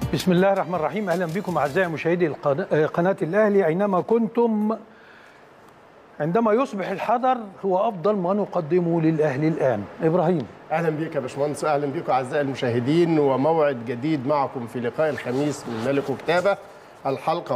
بسم الله الرحمن الرحيم اهلا بكم اعزائي مشاهدي القنا- قناه الاهلي اينما كنتم عندما يصبح الحذر هو افضل ما نقدمه للاهلي الان ابراهيم اهلا بيك يا باشمهندس اهلا بيكم اعزائي المشاهدين وموعد جديد معكم في لقاء الخميس من ملك وكتابه الحلقه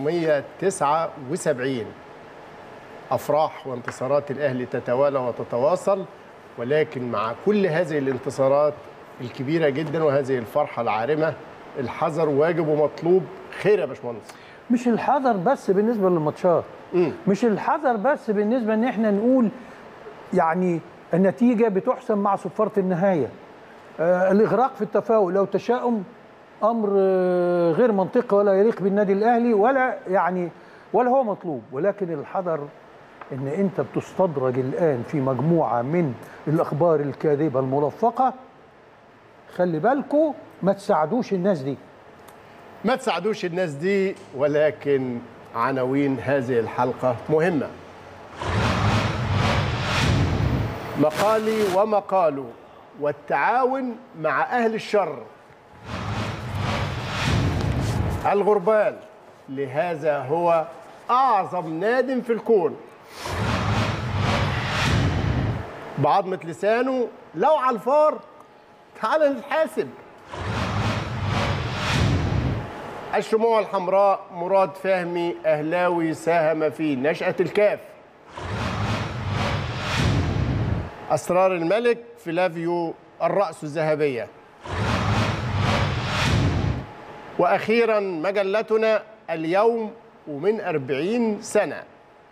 579 افراح وانتصارات الاهلي تتوالى وتتواصل ولكن مع كل هذه الانتصارات الكبيره جدا وهذه الفرحه العارمه الحذر واجب ومطلوب خير يا باشمهندس مش الحذر بس بالنسبه للماتشات مش الحذر بس بالنسبه ان احنا نقول يعني النتيجه بتحسم مع صفاره النهايه آه الاغراق في التفاؤل او تشاؤم امر آه غير منطقي ولا يليق بالنادي الاهلي ولا يعني ولا هو مطلوب ولكن الحذر ان انت بتستدرج الان في مجموعه من الاخبار الكاذبه الملفقه خلي بالكم ما تساعدوش الناس دي ما تساعدوش الناس دي ولكن عناوين هذه الحلقة مهمة مقالي ومقاله والتعاون مع أهل الشر الغربال لهذا هو أعظم ناد في الكون بعضمة لسانه لو على الفار تعال نتحاسب الشموع الحمراء مراد فهمي أهلاوي ساهم في نشأة الكاف أسرار الملك فلافيو الرأس الذهبية وأخيرا مجلتنا اليوم ومن أربعين سنة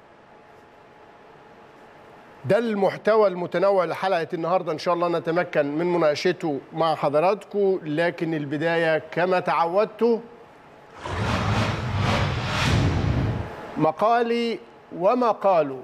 ده المحتوى المتنوع لحلقة النهاردة إن شاء الله نتمكن من مناقشته مع حضراتكم لكن البداية كما تعودتوا مقالي ومقاله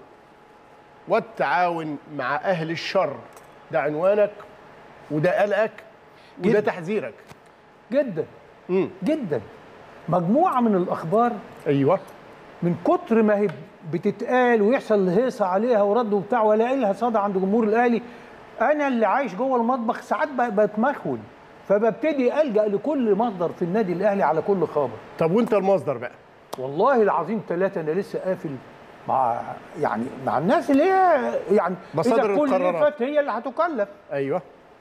والتعاون مع أهل الشر ده عنوانك وده قلقك وده جداً. تحذيرك جدا مم. جدا مجموعه من الاخبار أيوه من كتر ما هي بتتقال ويحصل هيصه عليها ورد وبتاع ولا لها صدى عند جمهور الاهلي انا اللي عايش جوه المطبخ ساعات ب- بتمخول فببتدي الجا لكل مصدر في النادي الاهلي على كل خبر طب وأنت المصدر بقى والله العظيم ثلاثه انا لسه قافل مع يعني مع الناس اللي هي يعني مصادر إذا القرارات. كلفت هي اللي هتكلف أيوه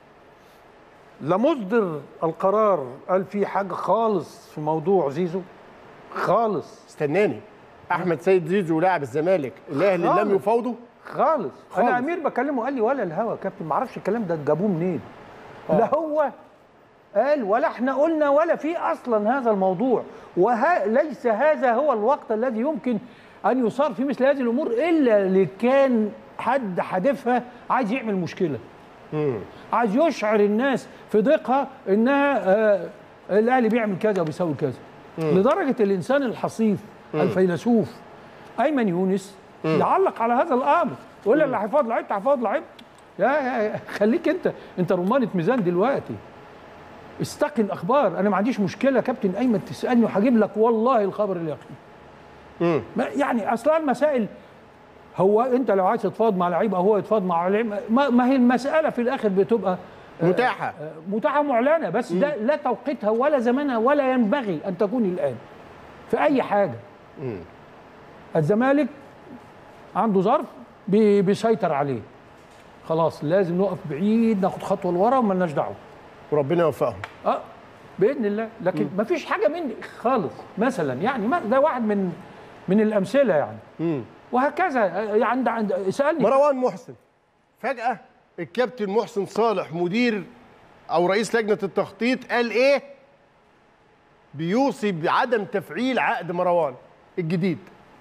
لا مصدر القرار قال في حاجه خالص في موضوع زيزو خالص استناني أحمد سيد زيزو لاعب الزمالك الأهلي خالص. لم يفاوضه خالص. خالص. انا امير بكلمه قال لي ولا الهوا يا كابتن ما اعرفش الكلام ده جابوه منين لا هو قال ولا احنا قلنا ولا في اصلا هذا الموضوع وليس هذا هو الوقت الذي يمكن ان يصار في مثل هذه الامور الا اللي كان حد حادفها عايز يعمل مشكله عايز يشعر الناس في ضيقها انها آه الاهلي بيعمل كذا وبيسوي كذا لدرجه الانسان الحصيف الفيلسوف ايمن يونس يعلق على هذا الامر يقول لي اللي هيفاض لعيب هيفاض لعيب يا, يا, يا خليك انت انت رمانه ميزان دلوقتي استقي الاخبار انا ما عنديش مشكله يا كابتن ايمن تسالني وهجيب لك والله الخبر اليقين مم. ما- يعني اصلا المسائل هو انت لو عايز تتفاوض مع لعيب او هو يتفاوض مع لعيب ما, ما هي المساله في الاخر بتبقى آه، متاحة. آه، متاحه معلنه بس ده لا توقيتها ولا زمانها ولا ينبغي ان تكون الان في اي حاجه الزمالك عنده ظرف بي- بيسيطر عليه خلاص لازم نقف بعيد ناخد خطوه لورا ومالناش دعوه وربنا يوفقهم اه باذن الله لكن ما فيش حاجه مني خالص مثلا يعني ما ده واحد من من الامثله يعني مم. وهكذا آه، عند عند اسالني مروان محسن فجأة الكابتن محسن صالح مدير أو رئيس لجنة التخطيط قال إيه؟ بيوصي بعدم تفعيل عقد مروان الجديد.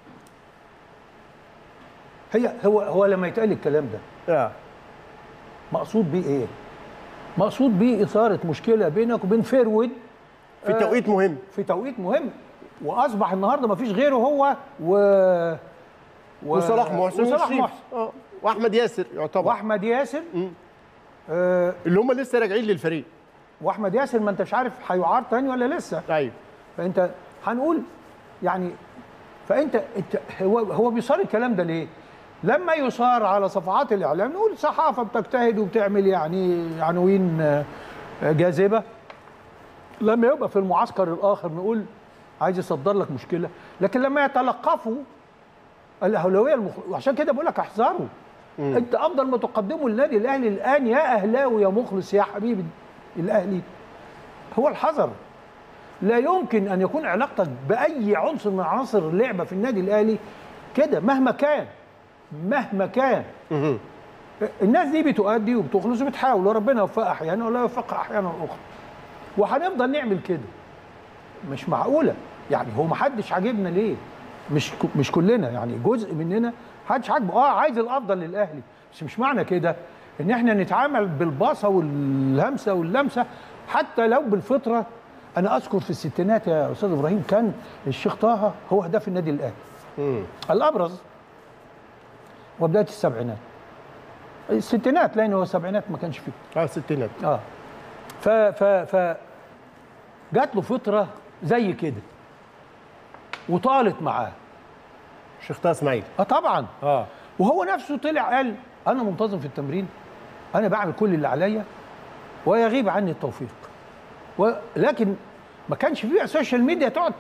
هي هو هو لما يتقال الكلام ده آه. مقصود بيه ايه؟ مقصود بيه اثاره مشكله بينك وبين فيرود في توقيت مهم. في توقيت مهم واصبح النهارده ما فيش غيره هو و و- وصلاح محسن وصلاح وشريف. محسن آه. وأحمد ياسر يعتبر واحمد ياسر آه اللي هم لسه راجعين للفريق. واحمد ياسر ما انتش عارف هيعار تاني ولا لسه أيوه فانت هنقول يعني فانت انت هو هو بيصار الكلام ده ليه؟ لما يصار على صفحات الاعلام نقول صحافه بتجتهد وبتعمل يعني عناوين آه، جاذبه لما يبقى في المعسكر الاخر نقول عايز يصدر لك مشكله لكن لما يتلقفوا الاهلاويه المخ... وعشان كده بقول لك احذروا انت افضل ما تقدمه للنادي الاهلي الان يا اهلاوي يا مخلص يا حبيبي الاهلي هو الحذر لا يمكن ان يكون علاقتك باي عنصر من عناصر اللعبه في النادي الاهلي كده مهما كان مهما كان الناس دي بتؤدي وبتخلص وبتحاول وربنا يوفقها احيانا ولا يوفقها احيانا اخرى وهنفضل نعمل كده مش معقوله يعني هو ما حدش عاجبنا ليه مش ك- مش كلنا يعني جزء مننا حدش عاجبه اه عايز الافضل للاهلي بس مش معنى كده ان احنا نتعامل بالباصه والهمسه واللمسه حتى لو بالفطره انا اذكر في الستينات يا استاذ ابراهيم كان الشيخ طه هو هداف النادي الاهلي مم. الابرز وبدايه السبعينات الستينات لان هو السبعينات ما كانش فيه اه ستينات اه ف ف ف جات له فتره زي كده وطالت معاه الشيخ طه اسماعيل اه طبعا اه وهو نفسه طلع قال انا منتظم في التمرين انا بعمل كل اللي عليا ويغيب عني التوفيق ولكن ما كانش فيه سوشيال ميديا تقعد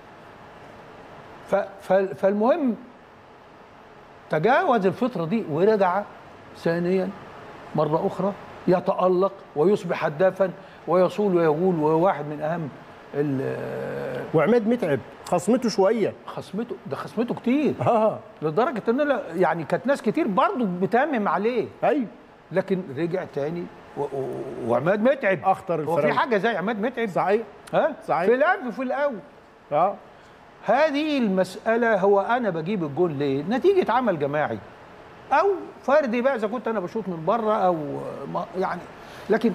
ف ف فالمهم تجاوز الفترة دي ورجع ثانيا مرة أخرى يتألق ويصبح هدافا ويصول ويغول وهو واحد من أهم ال- وعماد متعب خصمته شويه خصمته ده خصمته كتير اه لدرجة إن لا- يعني كانت ناس كتير برضه بتامم عليه ايوه لكن رجع تاني و- و- وعماد متعب اخطر هو في الفراوده حاجة زي عماد متعب صحيح ها صحيح. في الأول وفي الأول اه هذه المسألة هو أنا بجيب الجول ليه؟ نتيجة عمل جماعي أو فردي بقى إذا كنت أنا بشوط من بره أو ما يعني لكن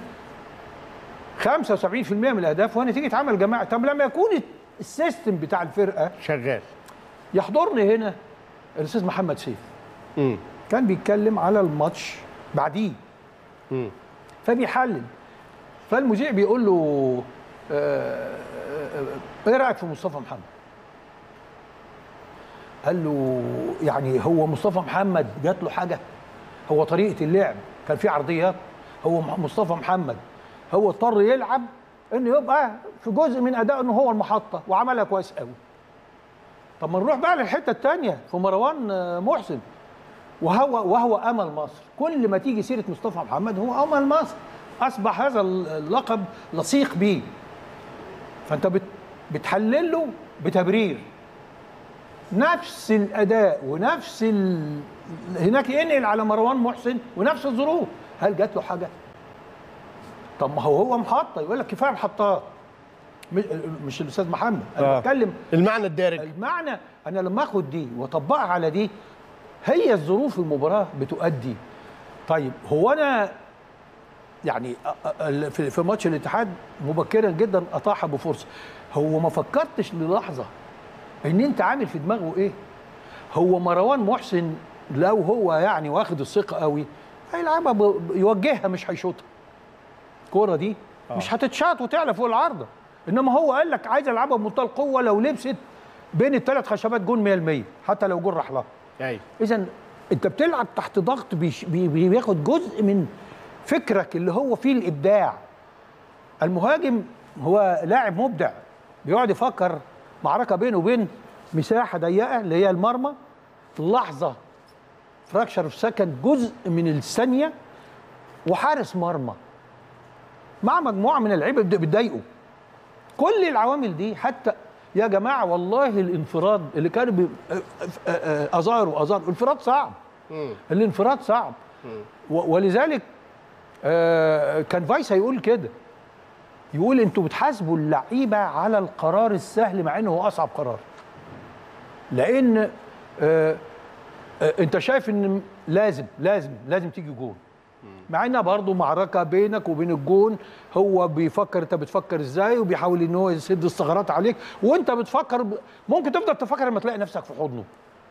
75% من الأهداف هو نتيجة عمل جماعي طب لما يكون السيستم بتاع الفرقة شغال يحضرني هنا الأستاذ محمد سيف امم كان بيتكلم على الماتش بعديه امم فبيحلل فالمذيع بيقول له آه، آه، آه، ايه رايك في مصطفى محمد؟ قال له يعني هو مصطفى محمد جات له حاجه هو طريقه اللعب كان في عرضيات هو م- مصطفى محمد هو اضطر يلعب انه يبقى في جزء من ادائه انه هو المحطه وعملها كويس قوي طب ما نروح بقى للحته الثانيه في مروان آه، محسن وهو وهو امل مصر كل ما تيجي سيره مصطفى محمد هو امل مصر اصبح هذا اللقب لصيق بيه فانت بت بتحلل له بتبرير نفس الاداء ونفس ال... هناك ينقل على مروان محسن ونفس الظروف هل جات له حاجه طب ما هو هو محطه يقول لك كفايه محطات م- مش الاستاذ محمد انا آه. بتكلم المعنى الدارج المعنى انا لما اخد دي واطبقها على دي هي الظروف المباراه بتؤدي طيب هو انا يعني أ- أ- ال- في في ماتش الاتحاد مبكرا جدا اطاح بفرصه هو ما فكرتش للحظه ان انت عامل في دماغه ايه هو مروان محسن لو هو يعني واخد الثقه قوي هيلعبها ب- يوجهها مش هيشوطها الكوره دي مش هتتشاط وتعلى فوق العارضه انما هو قال لك عايز العبها بمنتهى القوه لو لبست بين الثلاث خشبات جون 100% حتى لو جون راح لها ايوه اذا انت بتلعب تحت ضغط بيش بي بي- بياخد جزء من فكرك اللي هو فيه الابداع المهاجم هو لاعب مبدع بيقعد يفكر معركه بينه وبين مساحه ضيقه اللي هي المرمى لحظه فراكشر في سكند جزء من الثانيه وحارس مرمى مع مجموعه من اللعيبه بت- بتضايقه كل العوامل دي حتى يا جماعه والله الانفراد اللي كان بي... ازار وازار الانفراد صعب الانفراد صعب و... ولذلك آه، كان فايسا يقول كده يقول انتوا بتحاسبوا اللعيبه على القرار السهل مع انه هو اصعب قرار لان آه، آه، انت شايف ان لازم لازم لازم تيجي جون مع انها برضه معركه بينك وبين الجون هو بيفكر انت بتفكر ازاي وبيحاول ان هو يسد الثغرات عليك وانت بتفكر ب... ممكن تفضل تفكر لما تلاقي نفسك في حضنه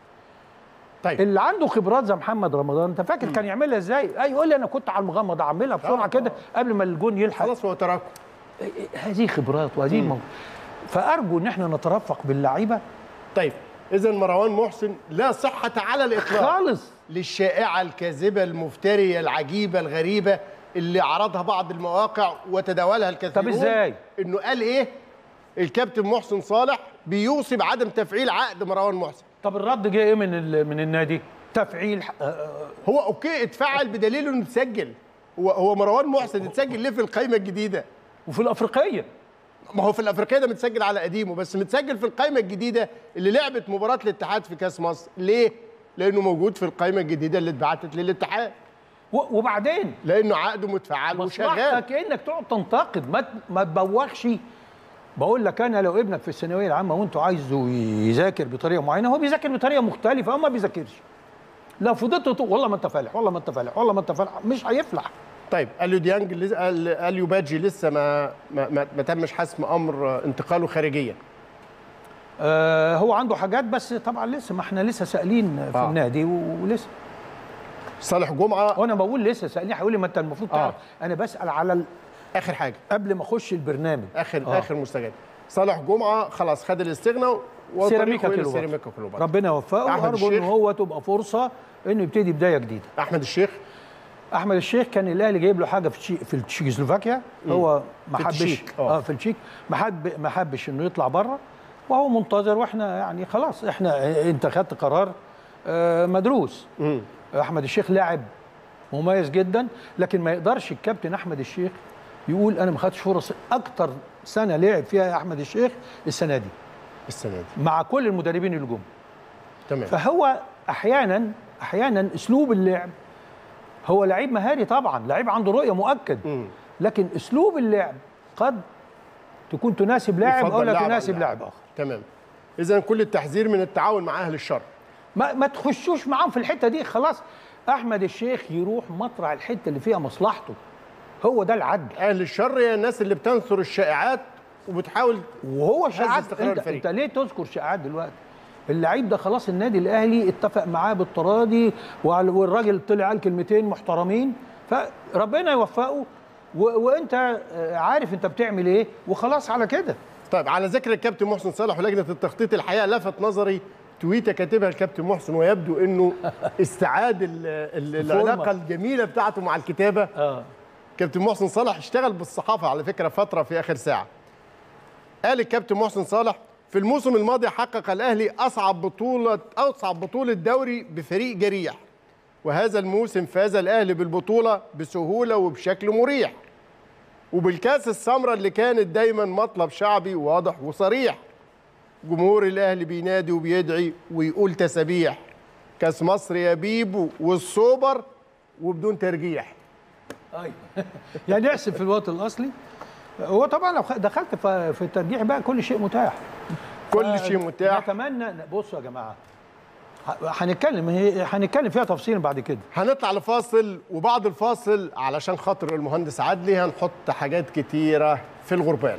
طيب اللي عنده خبرات زي محمد رمضان انت فاكر كان يعملها ازاي اي يقول لي انا كنت على المغمض اعملها بسرعه آه، كده قبل ما الجون يلحق خلاص هو تراكم هذه خبرات وهذه المو... فارجو ان احنا نترفق باللعيبه طيب اذا مروان محسن لا صحه على الاطلاق خالص للشائعه الكاذبه المفتريه العجيبه الغريبه اللي عرضها بعض المواقع وتداولها الكثيرون طب إزاي؟ انه قال ايه الكابتن محسن صالح بيوصي بعدم تفعيل عقد مروان محسن طب الرد جه ايه من ال- من النادي تفعيل ح- آه، هو اوكي اتفعل بدليل انه اتسجل هو هو مروان محسن اتسجل ليه في القائمه الجديده وفي الافريقيه ما هو في الافريقيه ده متسجل على قديمه بس متسجل في القائمه الجديده اللي لعبت مباراه الاتحاد في كاس مصر ليه لانه موجود في القائمه الجديده اللي اتبعتت للاتحاد و- وبعدين لانه عقده متفعل وشغال مصلحتك انك تقعد تنتقد ما ت- ما تبوخش بقول لك انا لو ابنك في الثانويه العامه وانتوا عايزه يذاكر بطريقه معينه هو بيذاكر بطريقه مختلفه او ما بيذاكرش لو فضلت تقول والله ما انت فالح والله ما انت فالح والله ما انت فالح مش هيفلح طيب اليو ديانج لس- ال- اليو بادجي لسه ما ما, ما, ما تمش حسم امر انتقاله خارجيا آه هو عنده حاجات بس طبعا لسه ما احنا لسه سائلين في آه. النادي و- ولسه صالح جمعه وانا بقول لسه سائلين هيقول لي ما انت المفروض آه. تعرف انا بسال على ال... اخر حاجه قبل ما اخش البرنامج اخر آه. آه. اخر مستجد صالح جمعه خلاص خد الاستغناء وطريقه سيراميكا إلى كليوباترا. سيراميكا كليوباترا ربنا يوفقه أحمد وارجو ان الشيخ. هو تبقى فرصه انه يبتدي بدايه جديده احمد الشيخ احمد الشيخ كان الاهلي جايب له حاجه في تشي في تشيكوسلوفاكيا هو ما في حبش التشيك، آه. اه في التشيك ما حب ما حبش انه يطلع بره وهو منتظر واحنا يعني خلاص احنا انت خدت قرار آه، مدروس مم. احمد الشيخ لاعب مميز جدا لكن ما يقدرش الكابتن احمد الشيخ يقول انا ما خدتش فرص اكتر سنه لعب فيها احمد الشيخ السنه دي السنه دي مع كل المدربين اللي جم تمام فهو احيانا احيانا اسلوب اللعب هو لعيب مهاري طبعا لعيب عنده رؤيه مؤكد مم. لكن اسلوب اللعب قد تكون تناسب لاعب او يفضل لا لاعب عن تناسب لاعب. لاعب اخر تمام اذا كل التحذير من التعاون مع اهل الشر ما, ما تخشوش معاهم في الحته دي خلاص احمد الشيخ يروح مطرح الحته اللي فيها مصلحته هو ده العدل اهل الشر هي الناس اللي بتنثر الشائعات وبتحاول وهو شائعات استقرار انت, الفريق. انت ليه تذكر شائعات دلوقتي اللعيب ده خلاص النادي الاهلي اتفق معاه بالتراضي وعل- والراجل طلع قال كلمتين محترمين فربنا يوفقه و- وانت آه، عارف انت بتعمل ايه وخلاص على كده طيب على ذكر الكابتن محسن صالح ولجنه التخطيط الحقيقه لفت نظري تويته كاتبها الكابتن محسن ويبدو انه استعاد ال- ال- الفورمة. العلاقه الجميله بتاعته مع الكتابه اه كابتن محسن صالح اشتغل بالصحافه على فكره فتره في اخر ساعه قال الكابتن محسن صالح في الموسم الماضي حقق الاهلي اصعب بطوله اصعب بطوله دوري بفريق جريح وهذا الموسم فاز الاهلي بالبطوله بسهوله وبشكل مريح وبالكاس السمراء اللي كانت دايما مطلب شعبي واضح وصريح جمهور الاهلي بينادي وبيدعي ويقول تسابيح كاس مصر يا بيبو والسوبر وبدون ترجيح ايوه يعني احسب في الوقت الاصلي هو طبعا لو خ- دخلت ف- في الترجيح بقى كل شيء متاح كل شيء متاح نتمنى بصوا يا جماعه ه- هنتكلم هي- هنتكلم فيها تفصيلا بعد كده هنطلع لفاصل وبعد الفاصل علشان خاطر المهندس عدلي هنحط حاجات كتيرة في الغربال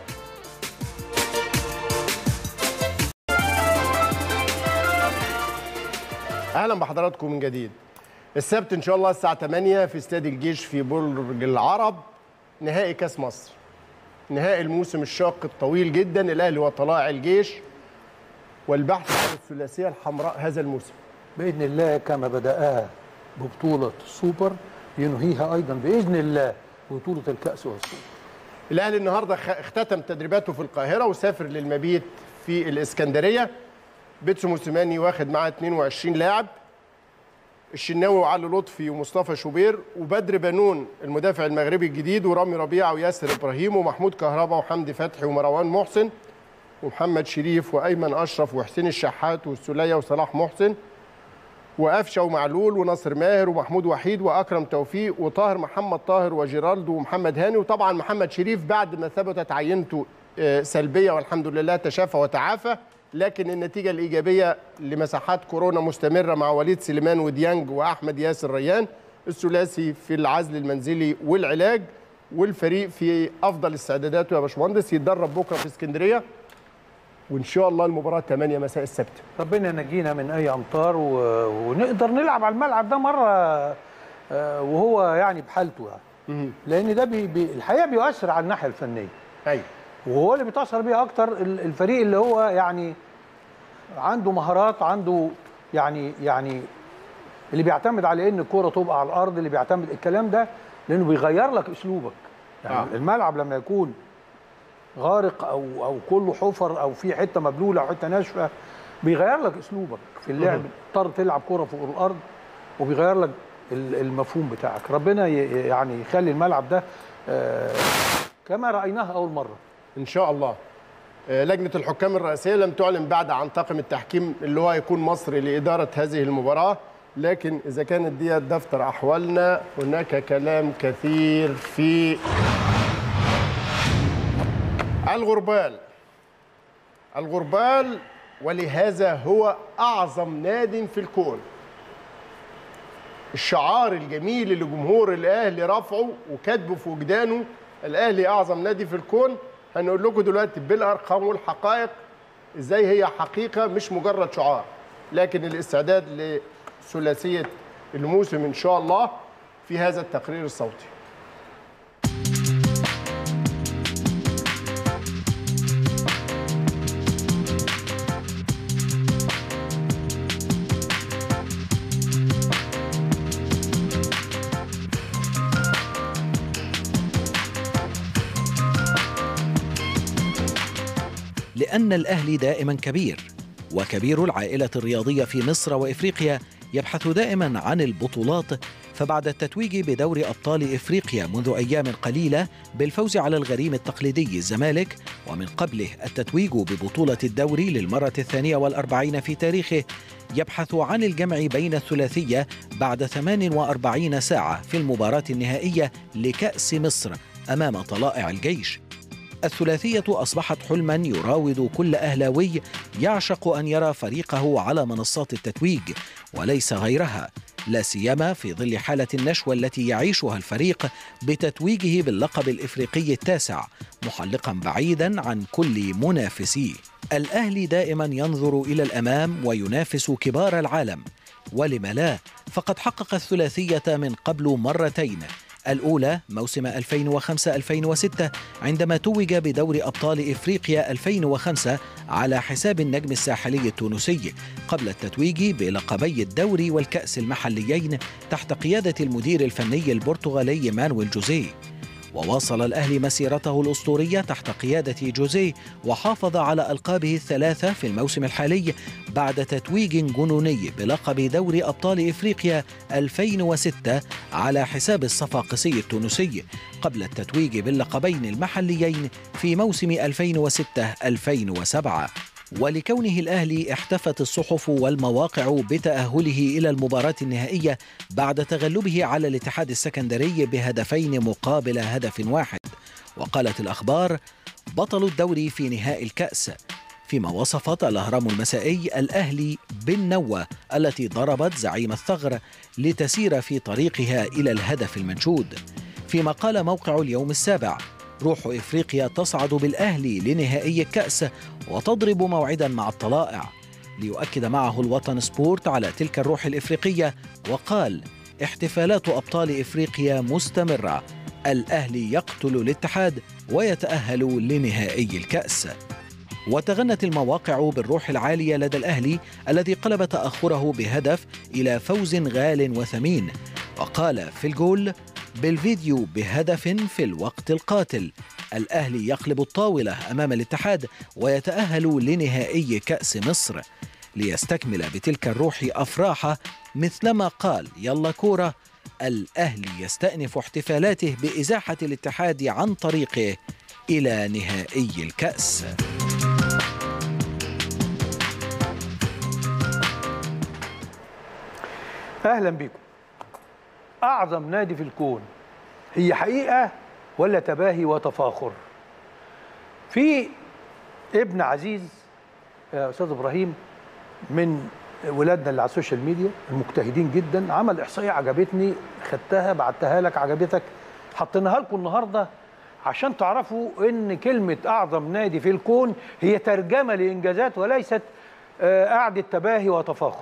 اهلا بحضراتكم من جديد السبت ان شاء الله الساعة 8 في استاد الجيش في برج العرب نهائي كاس مصر نهائي الموسم الشاق الطويل جدا الاهلي وطلائع الجيش والبحث عن الثلاثية الحمراء هذا الموسم باذن الله كما بداها ببطوله السوبر ينهيها ايضا باذن الله ببطوله الكاس والسوبر الاهلي النهارده خ- اختتم تدريباته في القاهره وسافر للمبيت في الاسكندريه بيتسو موسيماني واخد معاه 22 لاعب الشناوي وعلي لطفي ومصطفى شوبير وبدر بنون المدافع المغربي الجديد ورامي ربيعه وياسر ابراهيم ومحمود كهربا وحمدي فتحي ومروان محسن ومحمد شريف وايمن اشرف وحسين الشحات والسوليه وصلاح محسن وقفشه ومعلول وناصر ماهر ومحمود وحيد واكرم توفيق وطاهر محمد طاهر وجيرالدو ومحمد هاني وطبعا محمد شريف بعد ما ثبتت عينته آه، سلبيه والحمد لله تشافى وتعافى لكن النتيجه الايجابيه لمساحات كورونا مستمره مع وليد سليمان وديانج واحمد ياسر ريان الثلاثي في العزل المنزلي والعلاج والفريق في افضل استعداداته يا باشمهندس يتدرب بكره في اسكندريه وان شاء الله المباراه 8 مساء السبت ربنا ينجينا من اي امطار و... ونقدر نلعب على الملعب ده مره آه، وهو يعني بحالته يعني لان ده بي... بي... الحقيقه بيؤثر على الناحيه الفنيه ايوه وهو اللي بيتاثر بيه اكتر ال- الفريق اللي هو يعني عنده مهارات عنده يعني يعني اللي بيعتمد على ان الكوره تبقى على الارض اللي بيعتمد الكلام ده لانه بيغير لك اسلوبك يعني آه. آه. الملعب لما يكون غارق او او كله حفر او في حته مبلوله او حته ناشفه بيغير لك اسلوبك في اللعب تضطر تلعب كره فوق الارض وبيغير لك ال- المفهوم بتاعك ربنا ي- يعني يخلي الملعب ده آه، كما رايناه اول مره ان شاء الله آه، لجنه الحكام الرئاسيه لم تعلن بعد عن طاقم التحكيم اللي هو هيكون مصري لاداره هذه المباراه لكن اذا كانت دي دفتر احوالنا هناك كلام كثير في الغربال الغربال ولهذا هو اعظم ناد في الكون الشعار الجميل اللي جمهور الاهلي رفعه وكاتبه في وجدانه الاهلي اعظم نادي في الكون هنقول لكم دلوقتي بالارقام والحقائق ازاي هي حقيقه مش مجرد شعار لكن الاستعداد لثلاثيه الموسم ان شاء الله في هذا التقرير الصوتي لأن الأهلي دائما كبير وكبير العائلة الرياضية في مصر وإفريقيا يبحث دائما عن البطولات فبعد التتويج بدور أبطال إفريقيا منذ أيام قليلة بالفوز على الغريم التقليدي الزمالك ومن قبله التتويج ببطولة الدوري للمرة الثانية والأربعين في تاريخه يبحث عن الجمع بين الثلاثية بعد 48 ساعة في المباراة النهائية لكأس مصر أمام طلائع الجيش الثلاثية أصبحت حلما يراود كل أهلاوي يعشق أن يرى فريقه على منصات التتويج وليس غيرها لا سيما في ظل حالة النشوة التي يعيشها الفريق بتتويجه باللقب الإفريقي التاسع محلقا بعيدا عن كل منافسيه الأهلي دائما ينظر إلى الأمام وينافس كبار العالم ولم لا فقد حقق الثلاثية من قبل مرتين الأولى موسم 2005-2006 عندما توج بدور أبطال إفريقيا 2005 على حساب النجم الساحلي التونسي قبل التتويج بلقبي الدوري والكأس المحليين تحت قيادة المدير الفني البرتغالي مانويل جوزيه وواصل الأهلي مسيرته الأسطورية تحت قيادة جوزيه وحافظ على ألقابه الثلاثة في الموسم الحالي بعد تتويج جنوني بلقب دوري أبطال إفريقيا 2006 على حساب الصفاقسي التونسي قبل التتويج باللقبين المحليين في موسم 2006-2007 ولكونه الأهلي احتفت الصحف والمواقع بتأهله إلى المباراة النهائية بعد تغلبه على الاتحاد السكندري بهدفين مقابل هدف واحد وقالت الأخبار بطل الدوري في نهائي الكأس فيما وصفت الأهرام المسائي الأهلي بالنوة التي ضربت زعيم الثغر لتسير في طريقها إلى الهدف المنشود فيما قال موقع اليوم السابع روح افريقيا تصعد بالاهلي لنهائي الكاس وتضرب موعدا مع الطلائع ليؤكد معه الوطن سبورت على تلك الروح الافريقيه وقال احتفالات ابطال افريقيا مستمره الاهلي يقتل الاتحاد ويتاهل لنهائي الكاس وتغنت المواقع بالروح العاليه لدى الاهلي الذي قلب تاخره بهدف الى فوز غال وثمين وقال في الجول بالفيديو بهدف في الوقت القاتل الأهلي يقلب الطاولة أمام الاتحاد ويتأهل لنهائي كأس مصر ليستكمل بتلك الروح أفراحه مثلما قال يلا كورة الأهلي يستأنف احتفالاته بإزاحة الاتحاد عن طريقه إلى نهائي الكأس اهلا بكم اعظم نادي في الكون هي حقيقه ولا تباهي وتفاخر في ابن عزيز يا استاذ ابراهيم من ولادنا اللي على السوشيال ميديا المجتهدين جدا عمل احصائيه عجبتني خدتها بعتها لك عجبتك حطيناها لكم النهارده عشان تعرفوا ان كلمه اعظم نادي في الكون هي ترجمه لانجازات وليست آه، قعده تباهي وتفاخر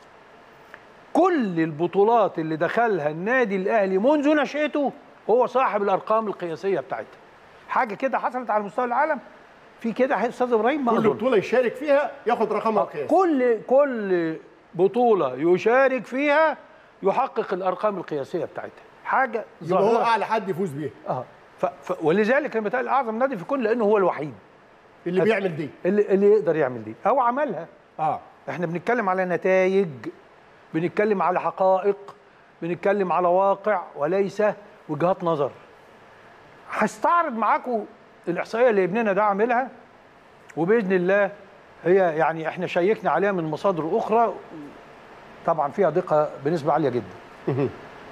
كل البطولات اللي دخلها النادي الاهلي منذ نشأته هو صاحب الارقام القياسيه بتاعتها حاجه كده حصلت على مستوى العالم في كده يا استاذ ابراهيم ما كل أظن. بطوله يشارك فيها ياخد رقمها القياسي كل كل بطوله يشارك فيها يحقق الارقام القياسيه بتاعتها حاجه يبقى هو ظاهرة. اعلى حد يفوز بيها اه ف... ف... ولذلك انا بتقال اعظم نادي في الكون لانه هو الوحيد اللي بيعمل دي اللي, اللي يقدر يعمل دي او عملها اه احنا بنتكلم على نتائج بنتكلم على حقائق بنتكلم على واقع وليس وجهات نظر هستعرض معاكم الاحصائيه اللي ابننا ده عاملها وباذن الله هي يعني احنا شيكنا عليها من مصادر اخرى طبعا فيها دقه بنسبه عاليه جدا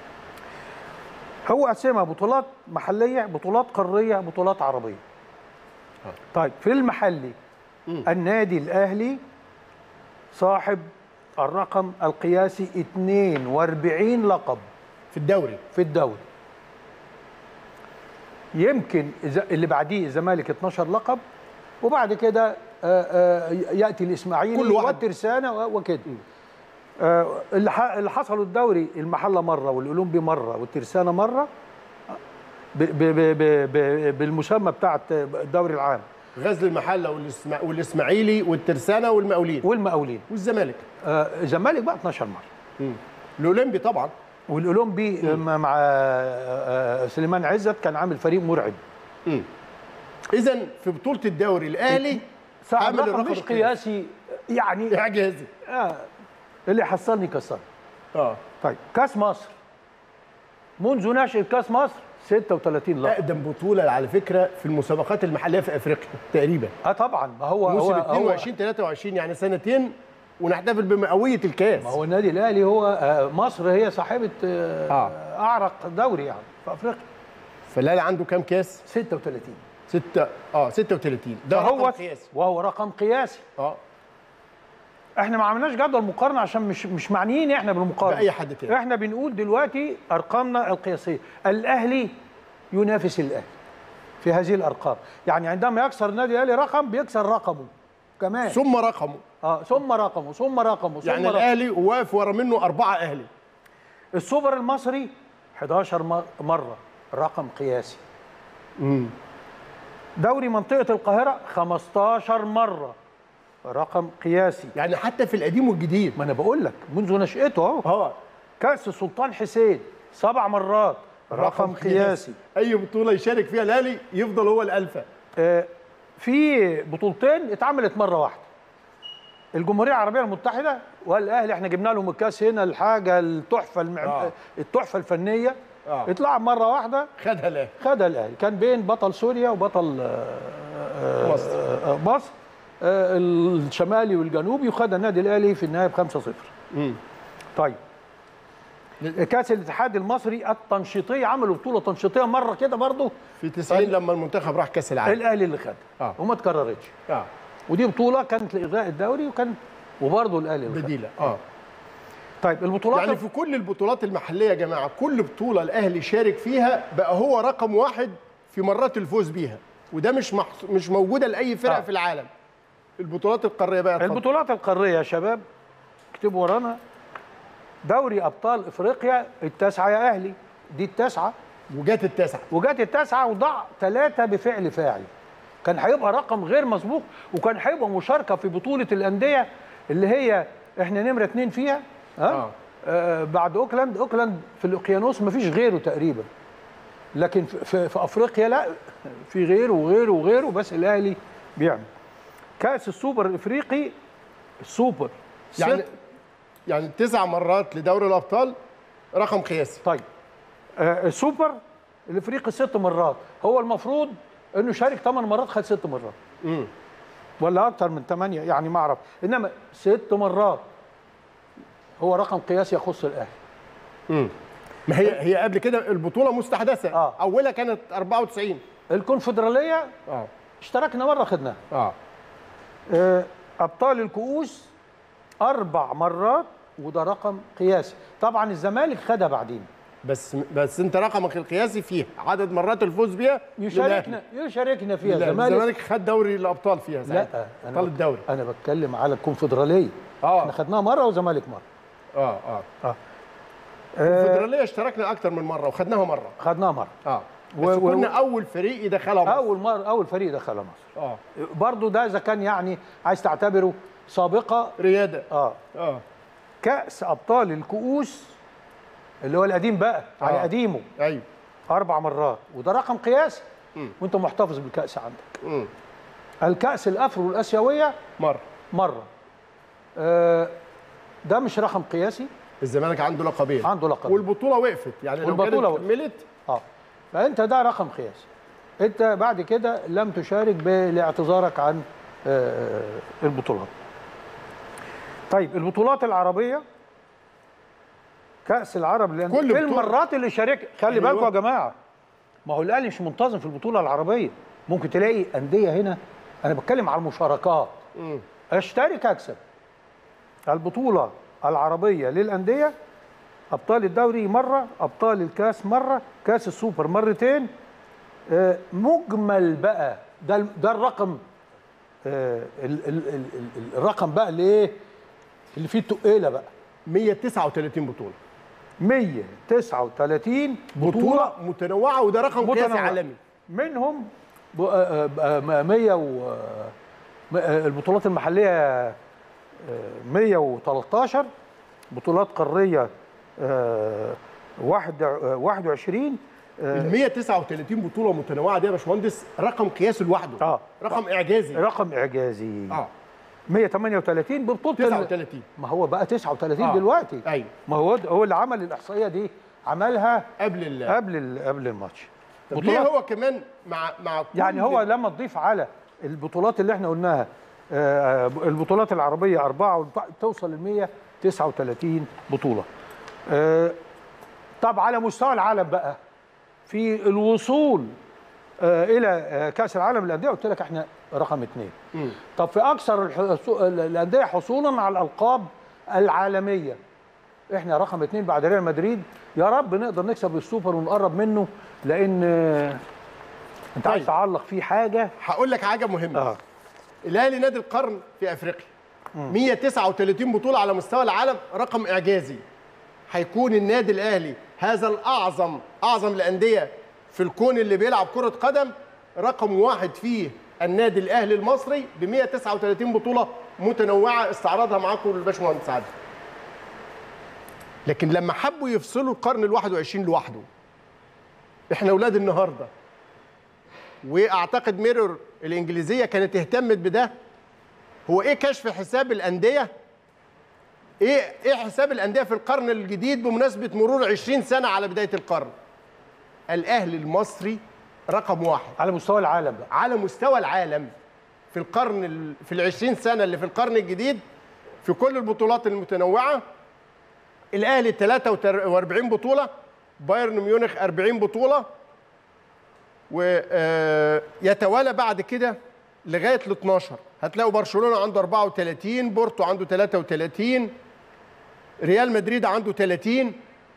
هو قسمها بطولات محليه بطولات قاريه بطولات عربيه طيب في المحلي النادي الاهلي صاحب الرقم القياسي 42 لقب في الدوري في الدوري يمكن إذا- اللي بعديه الزمالك 12 لقب وبعد كده آه، آه، ياتي الاسماعيلي كل واحد. والترسانه و- وكده آه، اللي ح- اللي حصلوا الدوري المحله مره والاولمبي مره والترسانه مره ب- ب- ب- ب- ب- بالمسمى بتاعت الدوري العام غزل المحله والإسماع... والاسماعيلي والترسانه والمقاولين والمقاولين والزمالك آه، الزمالك بقى 12 مره الاولمبي طبعا والاولمبي مع آه، آه، سليمان عزت كان عامل فريق مرعب اذا في بطوله الدوري الاهلي صعب عامل رقم الرقم مش القياسي. قياسي يعني اعجازي آه اللي حصلني كسر اه طيب كاس مصر منذ نشأة كاس مصر 36 لقب اقدم بطوله على فكره في المسابقات المحليه في افريقيا تقريبا اه طبعا ما هو موسم هو 22 23 يعني سنتين ونحتفل بمئويه الكاس ما هو النادي الاهلي هو آه، مصر هي صاحبه آه آه. اعرق دوري يعني في افريقيا فالاهلي عنده كام كاس؟ 36 ستة اه 36 ده فهو رقم قياسي وهو رقم قياسي اه احنا ما عملناش جدول مقارنه عشان مش مش معنيين احنا بالمقارنه بأي حد تاني. احنا بنقول دلوقتي ارقامنا القياسيه الاهلي ينافس الاهلي في هذه الارقام يعني عندما يكسر النادي الاهلي رقم بيكسر رقمه كمان ثم رقمه اه ثم رقمه ثم رقمه ثم يعني رقمه. الاهلي واقف ورا منه اربعه اهلي السوبر المصري 11 م- مره رقم قياسي دوري منطقه القاهره 15 مره رقم قياسي يعني حتى في القديم والجديد ما انا بقول لك منذ نشأته اهو اه كأس السلطان حسين سبع مرات رقم قياسي اي بطوله يشارك فيها الاهلي يفضل هو الالفا آه، في بطولتين اتعملت مره واحده الجمهوريه العربيه المتحده والاهلي احنا جبنا لهم الكاس هنا الحاجه التحفه المع... آه. التحفه الفنيه آه. اتلعب مره واحده خدها الاهلي خدها الاهلي كان بين بطل سوريا وبطل آه، آه، مصر. آه، مصر آه، الشمالي والجنوبي وخدها النادي الاهلي في النهايه ب 5-0 طيب كاس الاتحاد المصري التنشيطيه عملوا بطوله تنشيطيه مره كده برضه في 90 لما المنتخب راح كاس العالم الاهلي اللي خدها آه. وما اتكررتش اه ودي بطوله كانت لالغاء الدوري وكان وبرضه الاهلي اللي خدها. بديله اه طيب البطولات يعني في كل البطولات المحليه يا جماعه كل بطوله الاهلي شارك فيها بقى هو رقم واحد في مرات الفوز بيها وده مش محص... مش موجوده لاي فرقه آه. في العالم البطولات القاريه بقى اتفضل. البطولات القاريه يا شباب اكتبوا ورانا دوري ابطال افريقيا التاسعه يا اهلي دي التاسعه وجات التاسعه وجات التاسعه وضع ثلاثه بفعل فاعل كان هيبقى رقم غير مسبوق وكان هيبقى مشاركه في بطوله الانديه اللي هي احنا نمره اتنين فيها ها آه. آه بعد اوكلاند اوكلاند في الاوقيانوس مفيش غيره تقريبا لكن في, في, في افريقيا لا في غيره وغيره وغيره بس الاهلي بيعمل كاس السوبر الافريقي السوبر يعني ست- يعني تسع مرات لدوري الابطال رقم قياسي طيب آه السوبر الافريقي ست مرات هو المفروض انه شارك ثمان مرات خد ست مرات امم ولا اكتر من ثمانيه يعني ما اعرف انما ست مرات هو رقم قياسي يخص الاهلي ما هي هي قبل كده البطوله مستحدثه آه. اولها كانت 94 الكونفدراليه اه اشتركنا مره خدناها اه آه، ابطال الكؤوس اربع مرات وده رقم قياسي طبعا الزمالك خدها بعدين بس بس انت رقمك القياسي فيها عدد مرات الفوز بيها يشاركنا يشاركنا فيها لا الزمالك الزمالك خد دوري الابطال فيها لا ساعتها انا ابطال بك- الدوري انا بتكلم على الكونفدراليه آه. احنا خدناها مره والزمالك مره اه اه اه الفدراليه اشتركنا اكتر من مره وخدناها مره خدناها مره اه و- بس و- كنا اول فريق يدخلها مصر اول مره اول فريق دخلها مصر اه برضو ده اذا كان يعني عايز تعتبره سابقه رياده اه اه كاس ابطال الكؤوس اللي هو القديم بقى على آه. قديمه ايوه اربع مرات وده رقم قياسي مم. وانت محتفظ بالكاس عندك مم. الكاس الافرو الاسيويه مره مره آه، ده مش رقم قياسي الزمالك عنده لقبين عنده لقب والبطوله وقفت يعني لو والبطولة كانت وقفت. كملت اه فانت ده رقم قياسي انت بعد كده لم تشارك ب- لاعتذارك عن آه، البطولات طيب البطولات العربيه كاس العرب لأن كل في بطولة. المرات اللي شارك خلي أيوة. بالكم يا جماعه ما هو الاهلي مش منتظم في البطوله العربيه ممكن تلاقي انديه هنا انا بتكلم على المشاركات مم. اشترك اكسب البطوله العربيه للانديه ابطال الدوري مره ابطال الكاس مره كاس السوبر مرتين آه، مجمل بقى ده ده الرقم آه، ال- ال- ال- ال- الرقم بقى اللي ايه اللي فيه التقيله بقى 139 بطوله 139 بطوله بطوله متنوعه وده رقم قياسي متنوعة. عالمي منهم ب- آه، آه، آه، 100 و آه، م- آه، البطولات المحليه آه، 113 بطولات قاريه آه، واحد آه، 21 ال 139 بطوله متنوعه دي يا باشمهندس رقم قياسي لوحده اه رقم اعجازي رقم اعجازي اه 138 ببطوله ال- 39 ما هو بقى 39 آه. دلوقتي ايوه ما هو هو اللي عمل الاحصائيه دي عملها قبل ال قبل ال- قبل الماتش طب ليه هو كمان مع مع كل يعني هو لما تضيف على البطولات اللي احنا قلناها آه، البطولات العربيه اربعه والبتاع، توصل ل 139 بطوله. آه، طب على مستوى العالم بقى في الوصول آه، الى آه، كاس العالم للانديه قلت لك احنا رقم اثنين. مم. طب في اكثر الحصو- الانديه حصولا على الالقاب العالميه احنا رقم اثنين بعد ريال مدريد يا رب نقدر نكسب السوبر ونقرب منه لان آه، انت عايز طيب. تعلق فيه حاجه هقول لك حاجه مهمه اه الاهلي نادي القرن في افريقيا 139 بطوله على مستوى العالم رقم اعجازي هيكون النادي الاهلي هذا الاعظم اعظم الانديه في الكون اللي بيلعب كره قدم رقم واحد فيه النادي الاهلي المصري ب 139 بطوله متنوعه استعرضها معاكم الباشمهندس عادل لكن لما حبوا يفصلوا القرن ال 21 لوحده احنا اولاد النهارده واعتقد ميرور الانجليزيه كانت اهتمت بده هو ايه كشف حساب الانديه ايه ايه حساب الانديه في القرن الجديد بمناسبه مرور 20 سنه على بدايه القرن الاهلي المصري رقم واحد على مستوى العالم بقى على مستوى العالم في القرن ال- في ال 20 سنه اللي في القرن الجديد في كل البطولات المتنوعه الاهلي 43 بطوله بايرن ميونخ 40 بطوله ويتوالى بعد كده لغايه ال 12 هتلاقوا برشلونه عنده 34 بورتو عنده 33 ريال مدريد عنده 30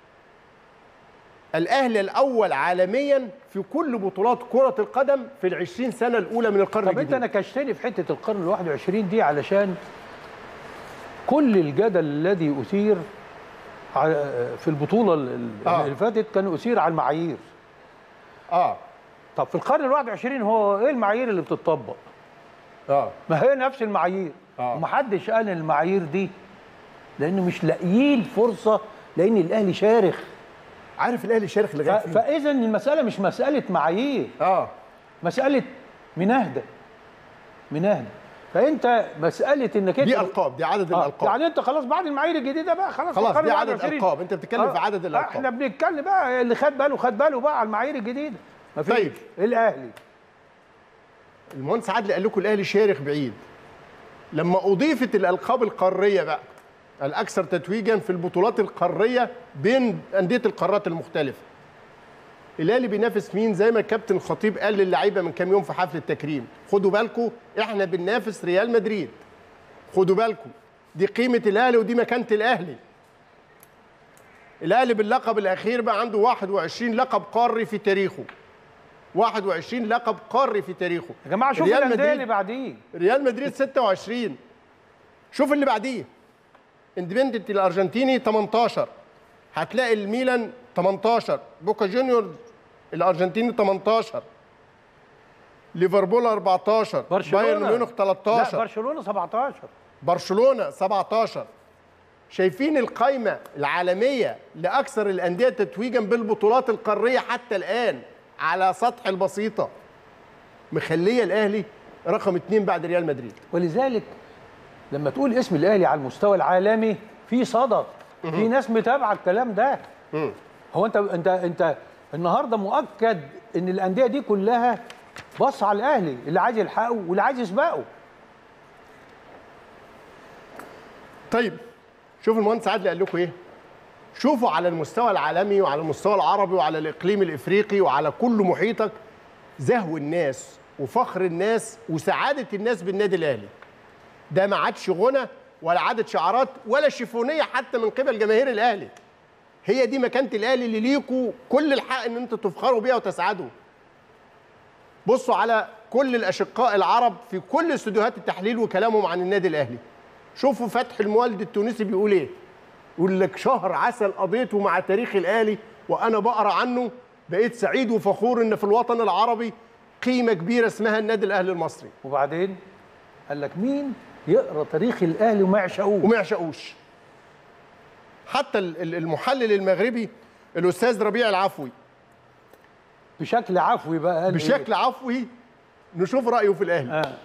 الاهلي الاول عالميا في كل بطولات كره القدم في ال 20 سنه الاولى من القرن طب انت الجديد نكشتني في حته القرن ال 21 دي علشان كل الجدل الذي اثير على- في البطوله ال- ال- آه. اللي فاتت كان اثير على المعايير اه طب في القرن ال 21 هو ايه المعايير اللي بتطبق اه ما هي نفس المعايير آه. ومحدش قال إن المعايير دي لانه مش لاقيين فرصه لان الاهلي شارخ عارف الاهلي شارخ ف- لغايه فين فاذا المساله مش مساله معايير اه مساله مناهده مناهده فانت مساله انك انت دي القاب دي عدد آه، الالقاب يعني انت خلاص بعد المعايير الجديده بقى خلاص خلاص القرن دي عدد 21. القاب انت بتتكلم في عدد الالقاب احنا بنتكلم بقى اللي خد باله خد باله بقى على المعايير الجديده مفيش طيب. الاهلي المهندس عادل قال لكم الاهلي شارخ بعيد لما اضيفت الالقاب القاريه بقى الاكثر تتويجا في البطولات القاريه بين انديه القارات المختلفه الاهلي بينافس مين زي ما الكابتن الخطيب قال للعيبه من كام يوم في حفل التكريم خدوا بالكم احنا بننافس ريال مدريد خدوا بالكم دي قيمه الاهلي ودي مكانه الاهلي الاهلي باللقب الاخير بقى عنده 21 لقب قاري في تاريخه 21 لقب قاري في تاريخه يا جماعه شوف ريال الانديه مدريد- اللي بعديه ريال مدريد 26 شوف اللي بعديه اندبندنت الارجنتيني 18 هتلاقي الميلان 18 بوكا جونيور الارجنتيني 18 ليفربول 14 برشلونه بايرن ميونخ لا 13 برشلونه 17 برشلونه 17 شايفين القائمه العالميه لاكثر الانديه تتويجا بالبطولات القاريه حتى الان على سطح البسيطه مخليه الاهلي رقم اثنين بعد ريال مدريد ولذلك لما تقول اسم الاهلي على المستوى العالمي في صدى في ناس متابعه الكلام ده هو انت انت انت النهارده مؤكد ان الانديه دي كلها بص على الاهلي اللي عايز يلحقه واللي عايز يسبقه طيب شوف المهندس عادل قال لكم ايه شوفوا على المستوى العالمي وعلى المستوى العربي وعلى الاقليم الافريقي وعلى كل محيطك زهو الناس وفخر الناس وسعاده الناس بالنادي الاهلي ده ما عادش غنى ولا عادة شعارات ولا شيفونيه حتى من قبل جماهير الاهلي هي دي مكانه الاهلي اللي ليكوا كل الحق ان انتوا تفخروا بيها وتسعدوا بصوا على كل الاشقاء العرب في كل استوديوهات التحليل وكلامهم عن النادي الاهلي شوفوا فتح المولد التونسي بيقول ايه يقول لك شهر عسل قضيته مع تاريخ الاهلي وانا بقرا عنه بقيت سعيد وفخور ان في الوطن العربي قيمه كبيره اسمها النادي الاهلي المصري وبعدين قال لك مين يقرا تاريخ الاهلي وما يعشقوه وما يعشقوش حتى ال- ال- المحلل المغربي الاستاذ ربيع العفوي بشكل عفوي بقى قال بشكل عفوي نشوف رايه في الاهلي آه.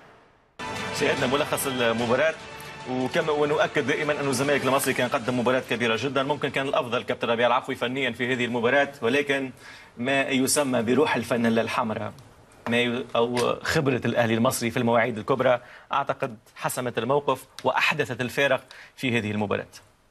شاهدنا ملخص المباراة وكما ونؤكد دائما أن الزمالك المصري كان قدم مباراة كبيرة جدا ممكن كان الأفضل كابتن ربيع العفوي فنيا في هذه المباراة ولكن ما يسمى بروح الفانيلا الحمراء ما ي... أو خبرة الأهلي المصري في المواعيد الكبرى أعتقد حسمت الموقف وأحدثت الفارق في هذه المباراة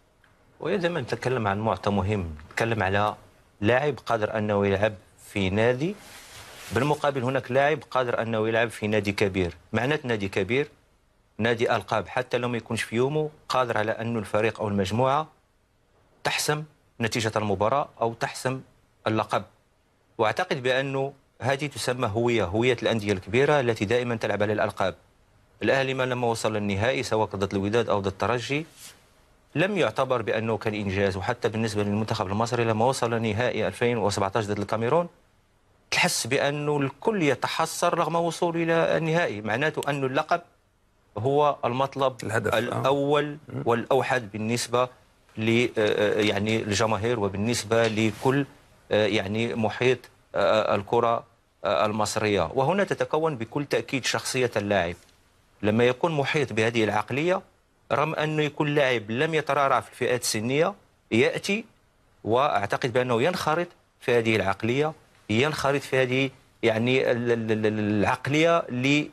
ولما نتكلم عن معطى مهم نتكلم على لاعب قادر انه يلعب في نادي بالمقابل هناك لاعب قادر انه يلعب في نادي كبير معنات نادي كبير نادي القاب حتى لو ما يكونش في يومه قادر على انه الفريق او المجموعه تحسم نتيجه المباراه او تحسم اللقب واعتقد بانه هذه تسمى هويه هويه الانديه الكبيره التي دائما تلعب على الالقاب الاهلي ما لما وصل للنهائي سواء ضد الوداد او ضد الترجي لم يعتبر بانه كان انجاز وحتى بالنسبه للمنتخب المصري لما وصل نهائي 2017 ضد الكاميرون تحس بانه الكل يتحسر رغم وصوله الى النهائي معناته انه اللقب هو المطلب الهدف، آه. الاول والاوحد بالنسبه ل آه، يعني الجماهير وبالنسبه لكل آه، يعني محيط آه، الكره آه، المصريه وهنا تتكون بكل تاكيد شخصيه اللاعب لما يكون محيط بهذه العقليه رغم انه يكون لاعب لم يترعرع في الفئات السنيه ياتي واعتقد بانه ينخرط في هذه العقليه ينخرط في هذه يعني ال- ال- ال- العقليه ل-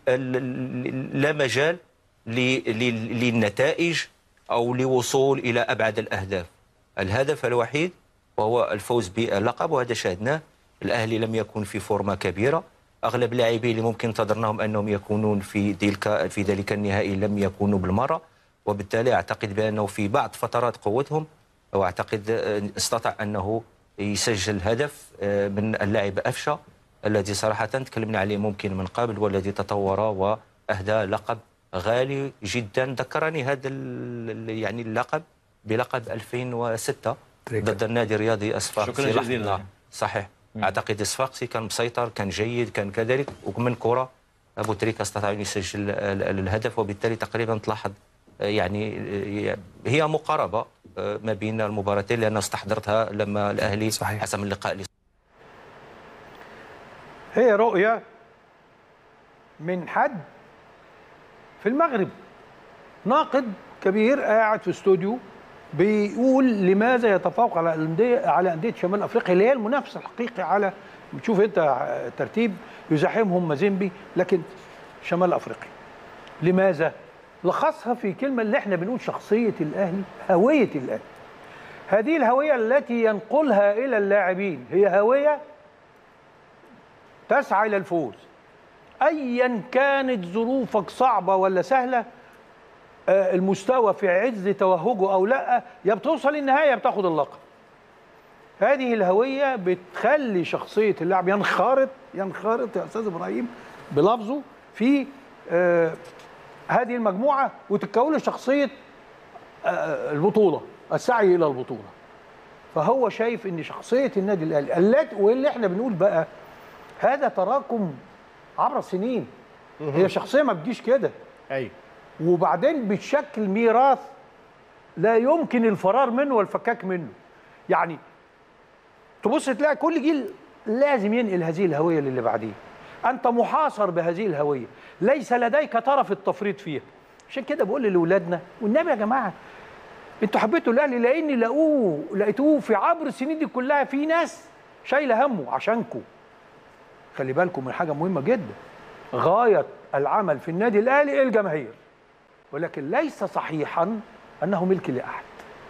ال- لا مجال ل- ل- للنتائج او لوصول الى ابعد الاهداف الهدف الوحيد وهو الفوز باللقب وهذا شاهدناه الاهلي لم يكن في فورمه كبيره اغلب لاعبيه اللي ممكن انتظرناهم انهم يكونون في تلك في ذلك النهائي لم يكونوا بالمره وبالتالي اعتقد بانه في بعض فترات قوتهم واعتقد آه، استطاع انه يسجل هدف آه، من اللاعب افشا الذي صراحه تكلمنا عليه ممكن من قبل والذي تطور واهدى لقب غالي جدا ذكرني هذا ال- ال- يعني اللقب بلقب 2006 تريكة. ضد النادي الرياضي الصفاقسي شكراً لحظة. جزيلاً. صحيح اعتقد الصفاقسي كان مسيطر كان جيد كان كذلك ومن كره ابو تريكه استطاع ان يسجل ال- ال- الهدف وبالتالي تقريبا تلاحظ آه، يعني آه، هي مقاربه آه، ما بين المباراتين لان استحضرتها لما الاهلي صحيح. حسم اللقاء هي رؤية من حد في المغرب ناقد كبير قاعد في استوديو بيقول لماذا يتفوق على الانديه على انديه شمال افريقيا اللي هي المنافس الحقيقي على بتشوف انت ترتيب يزاحمهم مازيمبي لكن شمال افريقيا لماذا؟ لخصها في كلمه اللي احنا بنقول شخصيه الاهلي هويه الاهلي هذه الهويه التي ينقلها الى اللاعبين هي هويه تسعى الى الفوز ايا كانت ظروفك صعبه ولا سهله آه، المستوى في عز توهجه او لا يا بتوصل النهايه يا بتاخد اللقب هذه الهويه بتخلي شخصيه اللاعب ينخرط ينخرط يا استاذ ابراهيم بلفظه في آه، هذه المجموعه وتتكون له شخصيه آه، البطوله السعي الى البطوله فهو شايف ان شخصيه النادي الاهلي التي واللي احنا بنقول بقى هذا تراكم عبر السنين هي شخصيه ما بتجيش كده ايوه وبعدين بتشكل ميراث لا يمكن الفرار منه والفكاك منه يعني تبص تلاقي كل جيل لازم ينقل هذه الهويه للي بعديه انت محاصر بهذه الهويه ليس لديك طرف التفريط فيها عشان كده بقول لاولادنا والنبي يا جماعه انتوا حبيتوا الاهلي لان لقوه لقيتوه في عبر السنين دي كلها في ناس شايله همه عشانكم خلي بالكم من حاجه مهمه جدا غايه العمل في النادي الاهلي الجماهير ولكن ليس صحيحا انه ملك لاحد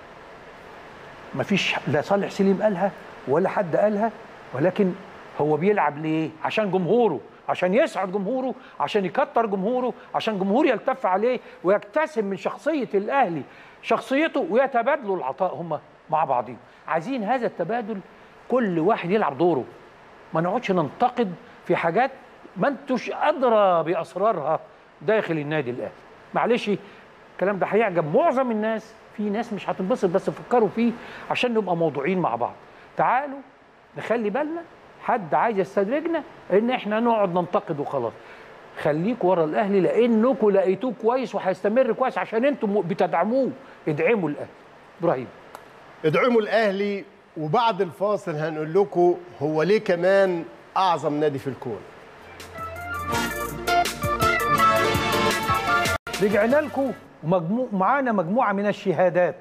مفيش لا صالح سليم قالها ولا حد قالها ولكن هو بيلعب ليه عشان جمهوره عشان يسعد جمهوره عشان يكتر جمهوره عشان جمهور يلتف عليه ويكتسب من شخصية الأهلي شخصيته ويتبادلوا العطاء هم مع بعضهم عايزين هذا التبادل كل واحد يلعب دوره ما نقعدش ننتقد في حاجات ما انتوش أدرى بأسرارها داخل النادي الأهلي معلش الكلام ده هيعجب معظم الناس في ناس مش هتنبسط بس فكروا فيه عشان نبقى موضوعين مع بعض تعالوا نخلي بالنا حد عايز يستدرجنا ان احنا نقعد ننتقد وخلاص خليك ورا الاهلي لانكم لقيتوه كويس وهيستمر كويس عشان انتم بتدعموه ادعموا الاهلي ابراهيم ادعموا الاهلي وبعد الفاصل هنقول لكم هو ليه كمان اعظم نادي في الكون رجعنا لكم ومجموع معانا مجموعه من الشهادات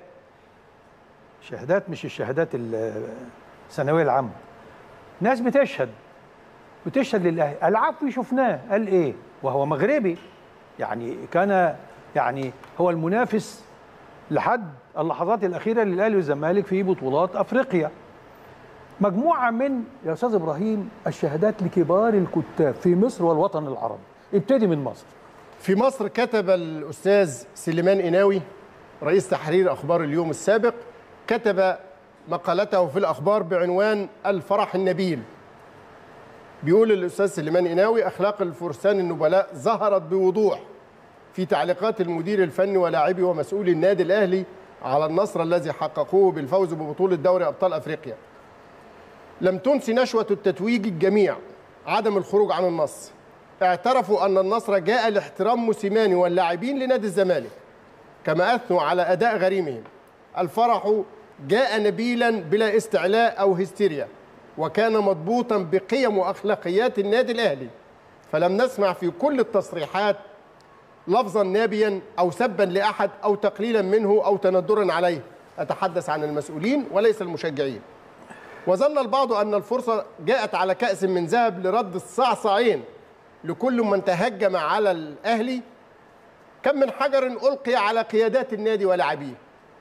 شهادات مش الشهادات ال- الثانويه العامه ناس بتشهد بتشهد للاهلي العفوي شفناه قال ايه وهو مغربي يعني كان يعني هو المنافس لحد اللحظات الاخيره للاهلي والزمالك في بطولات افريقيا مجموعه من يا استاذ ابراهيم الشهادات لكبار الكتاب في مصر والوطن العربي ابتدي من مصر في مصر كتب الاستاذ سليمان قناوي رئيس تحرير اخبار اليوم السابق كتب مقالته في الاخبار بعنوان الفرح النبيل بيقول الاستاذ سليمان قناوي اخلاق الفرسان النبلاء ظهرت بوضوح في تعليقات المدير الفني ولاعبي ومسؤولي النادي الاهلي على النصر الذي حققوه بالفوز ببطوله دوري ابطال افريقيا لم تنسي نشوه التتويج الجميع عدم الخروج عن النص اعترفوا ان النصر جاء لاحترام موسيماني واللاعبين لنادي الزمالك كما اثنوا على اداء غريمهم الفرح جاء نبيلا بلا استعلاء او هستيريا وكان مضبوطا بقيم واخلاقيات النادي الاهلي فلم نسمع في كل التصريحات لفظا نابيا او سبا لاحد او تقليلا منه او تندرا عليه اتحدث عن المسؤولين وليس المشجعين وظن البعض ان الفرصه جاءت على كاس من ذهب لرد الصعصعين لكل من تهجم على الاهلي كم من حجر القي على قيادات النادي ولاعبيه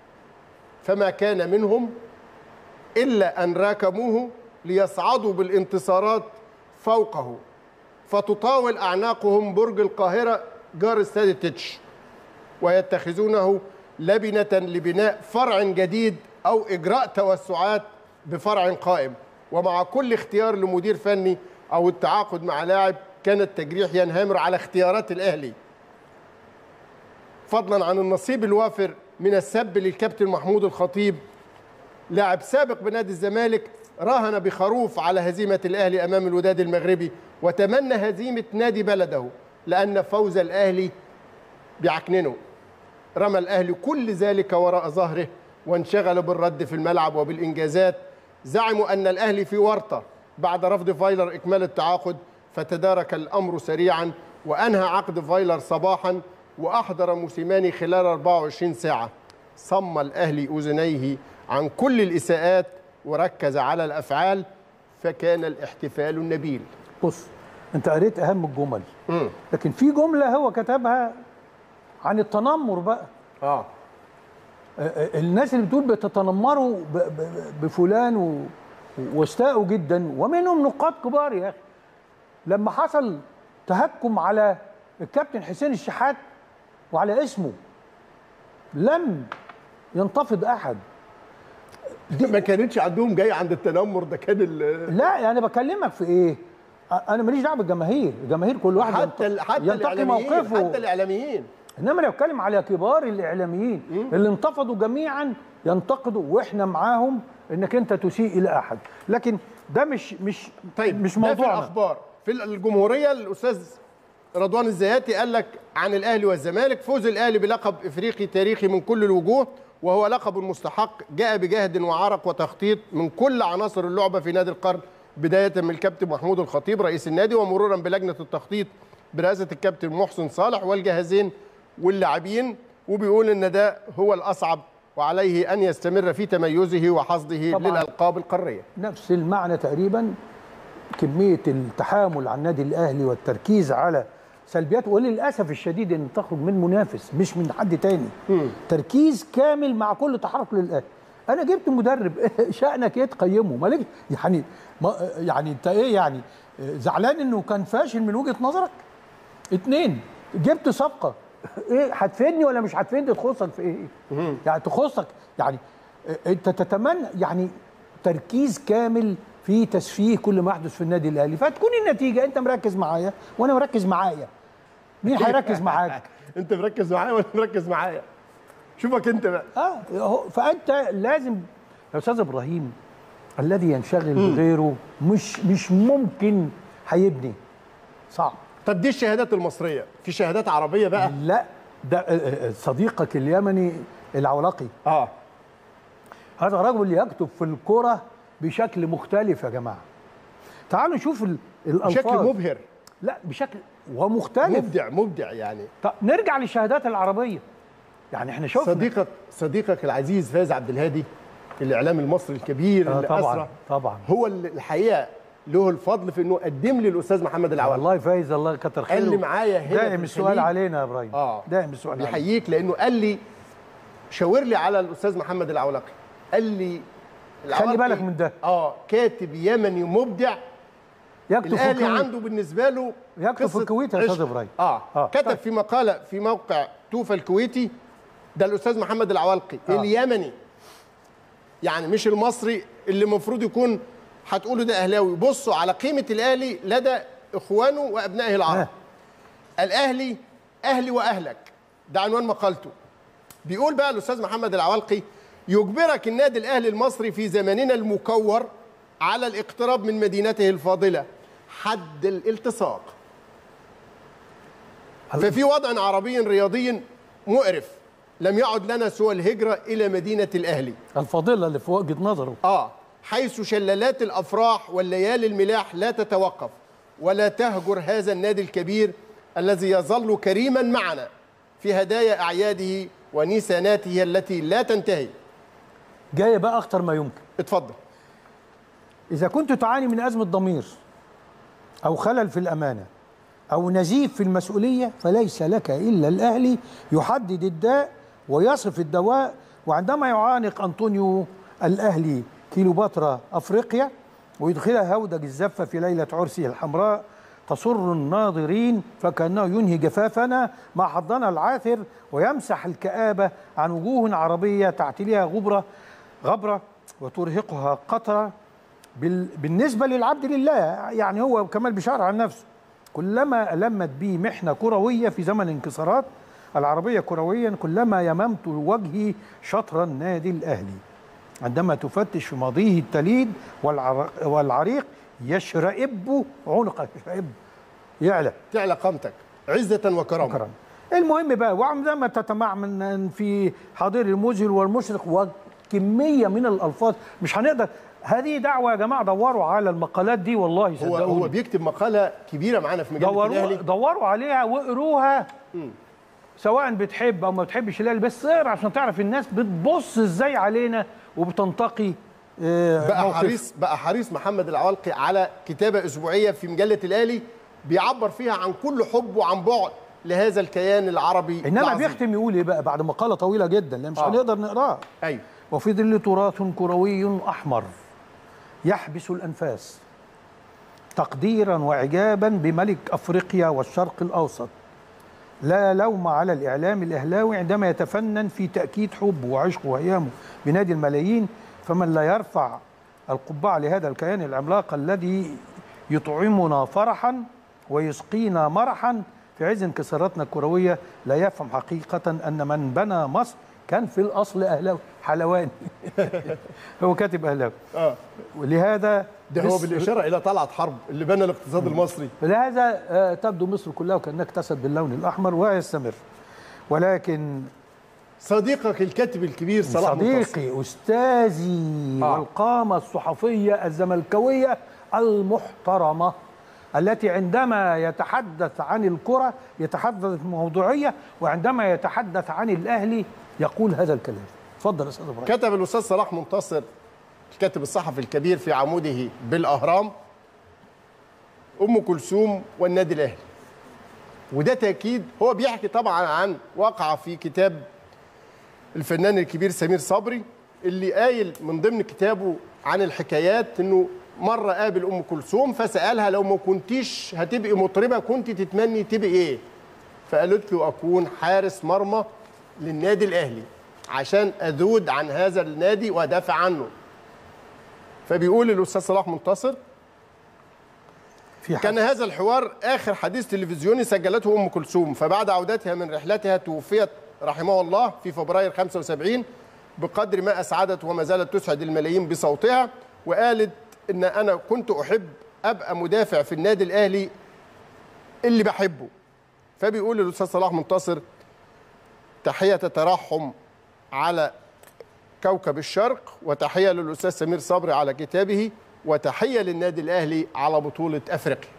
فما كان منهم الا ان راكموه ليصعدوا بالانتصارات فوقه فتطاول اعناقهم برج القاهره جار استاد التتش ويتخذونه لبنه لبناء فرع جديد او اجراء توسعات بفرع قائم ومع كل اختيار لمدير فني او التعاقد مع لاعب كان التجريح ينهمر على اختيارات الاهلي فضلا عن النصيب الوافر من السب للكابتن محمود الخطيب لاعب سابق بنادي الزمالك راهن بخروف على هزيمة الأهلي أمام الوداد المغربي وتمنى هزيمة نادي بلده لأن فوز الأهلي بيعكننه رمى الأهلي كل ذلك وراء ظهره وانشغل بالرد في الملعب وبالإنجازات زعموا أن الأهلي في ورطة بعد رفض فايلر إكمال التعاقد فتدارك الأمر سريعا وأنهى عقد فايلر صباحا وأحضر موسيماني خلال 24 ساعة صم الأهلي أذنيه عن كل الإساءات وركز على الأفعال فكان الاحتفال النبيل بص انت قريت اهم الجمل لكن في جمله هو كتبها عن التنمر بقى آه الناس اللي بتقول بتتنمروا ب- ب- بفلان و- واستاءوا جدا ومنهم نقاط كبار يا اخي لما حصل تهكم على الكابتن حسين الشحات وعلى اسمه لم ينتفض احد ما كانتش عندهم جاي عند التنمر ده كان ال- لا يعني بكلمك في ايه أ- انا ماليش دعوه بالجماهير الجماهير كل واحد حتى ال- حتى ينتقي الإعلاميين موقفه حتى الإعلاميين انما انا بتكلم على كبار الاعلاميين اللي انتفضوا جميعا ينتقدوا واحنا معاهم انك انت تسيء الى احد لكن ده مش مش طيب مش ده في موضوعنا الاخبار في الجمهوريه الاستاذ رضوان الزياتي قال لك عن الاهلي والزمالك فوز الاهلي بلقب افريقي تاريخي من كل الوجوه وهو لقب مستحق جاء بجهد وعرق وتخطيط من كل عناصر اللعبه في نادي القرن بدايه من الكابتن محمود الخطيب رئيس النادي ومرورا بلجنه التخطيط برئاسه الكابتن محسن صالح والجهازين واللاعبين وبيقول ان ده هو الاصعب وعليه ان يستمر في تميزه وحصده طبعاً. للالقاب القاريه نفس المعنى تقريبا كميه التحامل على النادي الاهلي والتركيز على سلبيات وللاسف الشديد ان تخرج من منافس مش من حد تاني تركيز كامل مع كل تحرك للاهلي انا جبت مدرب شانك ايه تقيمه مالك يعني ما يعني انت ايه يعني زعلان انه كان فاشل من وجهه نظرك اتنين جبت صفقه ايه هتفيدني ولا مش هتفيدني تخصك في ايه يعني تخصك يعني انت تتمنى يعني تركيز كامل في تسفيه كل ما يحدث في النادي الاهلي فتكون النتيجه انت مركز معايا وانا مركز معايا مين هيركز معاك انت مركز معايا ولا مركز معايا شوفك انت بقى اه هو- فانت لازم يا استاذ ابراهيم الذي ينشغل بغيره مش مش ممكن هيبني صعب طب دي الشهادات المصريه في شهادات عربيه بقى لا ده آه، آه، صديقك اليمني العولقي اه هذا رجل يكتب في الكرة بشكل مختلف يا جماعة تعالوا نشوف ال- الألفاظ بشكل مبهر لا بشكل ومختلف مبدع مبدع يعني طب نرجع للشهادات العربية يعني احنا شفنا صديقك صديقك العزيز فايز عبد الهادي الاعلام المصري الكبير آه اللي طبعا اسرى طبعا هو اللي الحقيقه له الفضل في انه قدم لي الاستاذ محمد العوالي والله فايز الله كتر خيره قال لي معايا هنا دائم في السؤال الخليج. علينا يا ابراهيم اه دائم السؤال علينا بيحييك لانه قال لي شاور لي على الاستاذ محمد العولقي قال لي العولقي- بالك من ده. اه كاتب يمني مبدع يكتب في الاهلي الكويت. عنده بالنسبه له يكتب في قصة الكويت يا أستاذ عشق. إبراهيم. اه, آه. كتب طيب. في مقاله في موقع توفى الكويتي ده الاستاذ محمد العوالقي آه. اليمني يعني مش المصري اللي المفروض يكون هتقولوا ده اهلاوي بصوا على قيمه الاهلي لدى اخوانه وابنائه العرب آه. الاهلي اهلي واهلك ده عنوان مقالته بيقول بقى الاستاذ محمد العوالقي يجبرك النادي الاهلي المصري في زماننا المكور على الاقتراب من مدينته الفاضله حد الالتصاق ففي وضع عربي رياضي مقرف لم يعد لنا سوى الهجره الى مدينه الاهلي الفضيلة اللي في وجهة نظره اه حيث شلالات الافراح والليالي الملاح لا تتوقف ولا تهجر هذا النادي الكبير الذي يظل كريما معنا في هدايا اعياده ونيساناته التي لا تنتهي جاية بقى أخطر ما يمكن اتفضل إذا كنت تعاني من أزمة ضمير أو خلل في الأمانة أو نزيف في المسؤولية فليس لك إلا الأهلي يحدد الداء ويصف الدواء وعندما يعانق أنطونيو الأهلي كيلوباترا أفريقيا ويدخلها هودج الزفة في ليلة عرسه الحمراء تسر الناظرين فكأنه ينهي جفافنا مع حظنا العاثر ويمسح الكآبة عن وجوه عربية تعتليها غبرة غبرة وترهقها قطرة بال... بالنسبة للعبد لله يعني هو كمال بشار عن نفسه كلما ألمت بي محنة كروية في زمن انكسارات العربية كرويا كلما يممت وجهي شطر النادي الأهلي عندما تفتش في ماضيه التليد والعر... والعريق يشرئب عنقك يشرئب يعلى تعلى قامتك عزه وكرامه شكرا المهم بقى وعندما تتمعن في حاضر المذهل والمشرق وكميه من الالفاظ مش هنقدر هذه دعوه يا جماعه دوروا على المقالات دي والله هو صدقوني هو بيكتب مقاله كبيره معانا في مجله دوروا الاهلي دوروا عليها واقروها سواء بتحب او ما بتحبش الاهلي بس اقرا عشان تعرف الناس بتبص ازاي علينا وبتنتقي آه، بقى موقف. حريص بقى حريص محمد العوالقي على كتابه اسبوعيه في مجله الاهلي بيعبر فيها عن كل حب وعن بعد لهذا الكيان العربي انما العظيم. بيختم يقول ايه بقى بعد مقاله طويله جدا لان مش آه. هنقدر نقراها ايوه وفي ظل تراث كروي احمر يحبس الانفاس تقديرا واعجابا بملك افريقيا والشرق الاوسط لا لوم على الاعلام الاهلاوي عندما يتفنن في تاكيد حبه وعشقه وايامه بنادي الملايين فمن لا يرفع القبعه لهذا الكيان العملاق الذي يطعمنا فرحا ويسقينا مرحا في عز انكساراتنا الكرويه لا يفهم حقيقه ان من بنى مصر كان في الاصل اهلاوي حلواني هو كاتب اهلاوي اه ولهذا ده هو مصر- بالاشاره الى طلعت حرب اللي بنى الاقتصاد المصري لهذا آه، تبدو مصر كلها كأنها اكتست باللون الأحمر ويستمر ولكن صديقك الكاتب الكبير صلاح منتصر صديقي استاذي آه. والقامه الصحفيه الزملكاويه المحترمه التي عندما يتحدث عن الكره يتحدث بموضوعيه وعندما يتحدث عن الاهلي يقول هذا الكلام اتفضل يا استاذ ابراهيم كتب الاستاذ صلاح منتصر الكاتب الصحفي الكبير في عموده بالاهرام ام كلثوم والنادي الاهلي وده تاكيد هو بيحكي طبعا عن واقعه في كتاب الفنان الكبير سمير صبري اللي قايل من ضمن كتابه عن الحكايات انه مره قابل ام كلثوم فسالها لو ما كنتيش هتبقي مطربه كنت تتمني تبقي ايه فقالت له اكون حارس مرمى للنادي الاهلي عشان اذود عن هذا النادي وادافع عنه فبيقول الاستاذ صلاح منتصر في كان هذا الحوار آخر حديث تلفزيوني سجلته أم كلثوم فبعد عودتها من رحلتها توفيت رحمه الله في فبراير 75 بقدر ما أسعدت وما زالت تسعد الملايين بصوتها وقالت إن أنا كنت أحب أبقى مدافع في النادي الأهلي اللي بحبه فبيقول الأستاذ صلاح منتصر تحية ترحم على كوكب الشرق وتحية للأستاذ سمير صبري على كتابه وتحية للنادي الأهلي على بطولة أفريقيا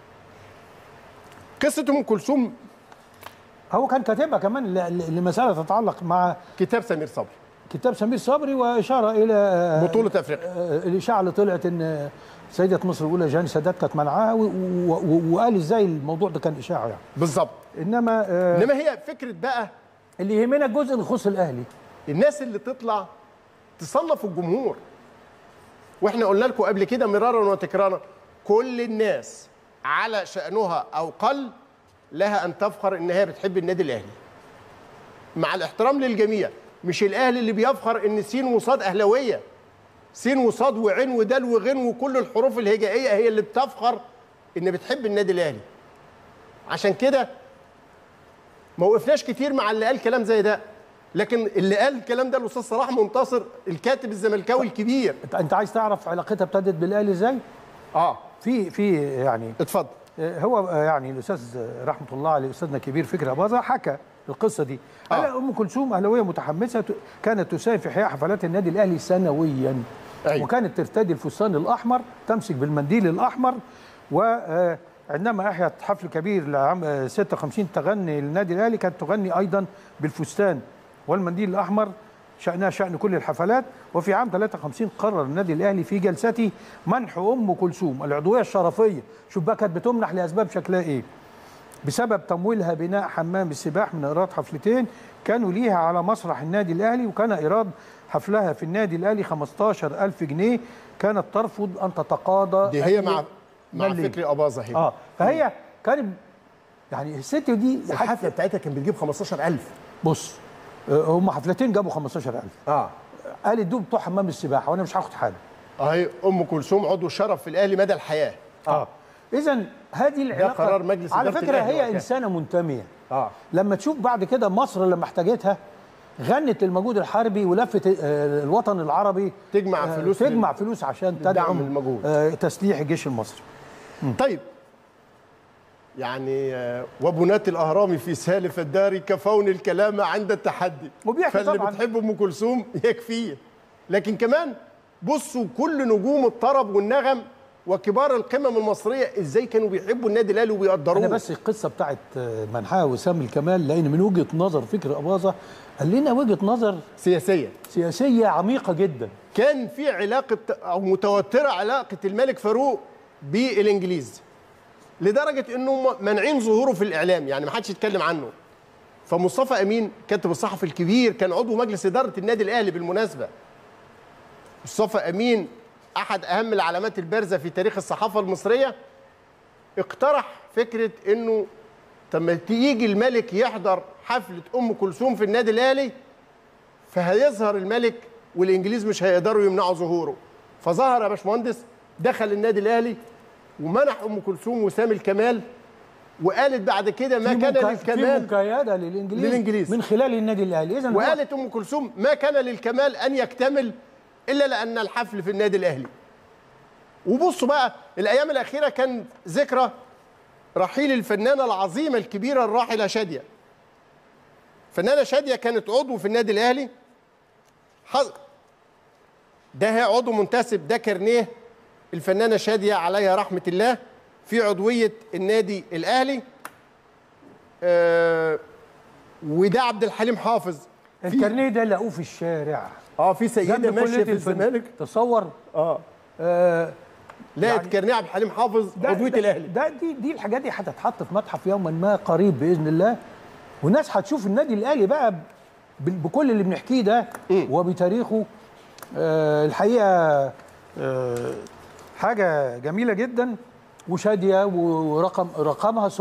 قصة أم كلثوم هو كان كاتبها كمان ل- ل- لمساله تتعلق مع كتاب سمير صبري كتاب سمير صبري واشاره الى آه، بطولة أفريقيا آه، الاشاعه اللي طلعت ان سيده مصر الاولى جاني سادات كانت منعاها و- و- و- وقال ازاي الموضوع ده كان اشاعه يعني بالظبط انما آه، إنما هي فكرة بقى اللي يهمنا الجزء اللي يخص الاهلي الناس اللي تطلع تصنف الجمهور واحنا قلنا لكم قبل كده مرارا وتكرارا كل الناس على شأنها أو قل لها أن تفخر إن هي بتحب النادي الأهلي مع الاحترام للجميع مش الأهلي اللي بيفخر إن سين وصاد أهلاوية سين وصاد وعين ودال وغين وكل الحروف الهجائية هي اللي بتفخر إن بتحب النادي الأهلي عشان كده ما وقفناش كتير مع اللي قال كلام زي ده لكن اللي قال الكلام ده الاستاذ صلاح منتصر الكاتب الزملكاوي الكبير انت انت عايز تعرف علاقتها ابتدت بالاهلي ازاي اه في في يعني اتفضل آه، هو آه، يعني الاستاذ آه، رحمه الله عليه استاذنا الكبير فكري اباظه حكى القصه دي قال آه. ام كلثوم اهلاويه متحمسه ت- كانت تساهم في احياء حفلات النادي الاهلي سنويا أيوة. وكانت ترتدي الفستان الاحمر تمسك بالمنديل الاحمر وعندما احيت حفل كبير لعام آه، 56 تغني للنادي الاهلي كانت تغني ايضا بالفستان والمنديل الاحمر شأنها شأن كل الحفلات وفي عام 53 قرر النادي الأهلي في جلسته منح أم كلثوم العضوية الشرفية شوف بقى كانت بتمنح لأسباب شكلها إيه بسبب تمويلها بناء حمام السباح من إيراد حفلتين كانوا ليها على مسرح النادي الأهلي وكان إيراد حفلها في النادي الأهلي 15000 جنيه كانت ترفض أن تتقاضى دي هي أي مع مع مليم. فكري اباظه هي اه فهي كانت يعني الست دي الحفله بتاعتها كان بتجيب 15000 بص آه، هم حفلتين جابوا 15000 اه قالت دول بتوع حمام السباحه وانا مش هاخد حاجه اهي ام كلثوم عضو شرف في الاهلي مدى الحياه اه اذا هذه العلاقه قرار مجلس على إدارة فكره الأهلي هي وقتها. انسانه منتميه اه لما تشوف بعد كده مصر لما احتاجتها غنت المجهود الحربي ولفت آه، الوطن العربي تجمع آه، فلوس تجمع فلوس عشان لدعم تدعم المجهود. آه، تسليح الجيش المصري طيب يعني آه، وبنات الاهرام في سالف الدار كفون الكلام عند التحدي وبيحكي فاللي طبعاً. بتحب ام كلثوم يكفيه لكن كمان بصوا كل نجوم الطرب والنغم وكبار القمم المصريه ازاي كانوا بيحبوا النادي الاهلي وبيقدروه انا بس القصه بتاعت آه، منحاها وسام الكمال لان من وجهه نظر فكر اباظه قال لنا وجهه نظر سياسيا سياسيه عميقه جدا كان في علاقه او متوتره علاقه الملك فاروق بالانجليز لدرجه انه مانعين ظهوره في الاعلام يعني ما حدش يتكلم عنه فمصطفى امين كاتب الصحفي الكبير كان عضو مجلس اداره النادي الاهلي بالمناسبه مصطفى امين احد اهم العلامات البارزه في تاريخ الصحافه المصريه اقترح فكره انه لما تيجي الملك يحضر حفله ام كلثوم في النادي الاهلي فهيظهر الملك والانجليز مش هيقدروا يمنعوا ظهوره فظهر يا باشمهندس دخل النادي الاهلي ومنح ام كلثوم وسام الكمال وقالت بعد كده ما في كان مكا- في للكمال مكايده للانجليز للإنجليز. من خلال النادي الاهلي اذا هو- وقالت ام كلثوم ما كان للكمال ان يكتمل الا لان الحفل في النادي الاهلي وبصوا بقى الايام الاخيره كان ذكرى رحيل الفنانه العظيمه الكبيره الراحله شاديه فنانه شاديه كانت عضو في النادي الاهلي حظ- ده هي عضو منتسب ده كارنيه الفنانه شاديه عليها رحمه الله في عضويه النادي الاهلي آه وده عبد الحليم حافظ في الكارنيه ده لقوه في الشارع اه في سيده جنب ماشيه كلية في الفن. الزمالك تصور اه آه لقت يعني- كارنيه عبد الحليم حافظ ده عضويه ده- الاهلي ده دي دي الحاجات دي هتتحط في متحف يوما ما قريب باذن الله والناس هتشوف النادي الاهلي بقى ب- بكل اللي بنحكيه ده وبتاريخه آه الحقيقه آه حاجه جميله جدا وشاديه ورقم رقمها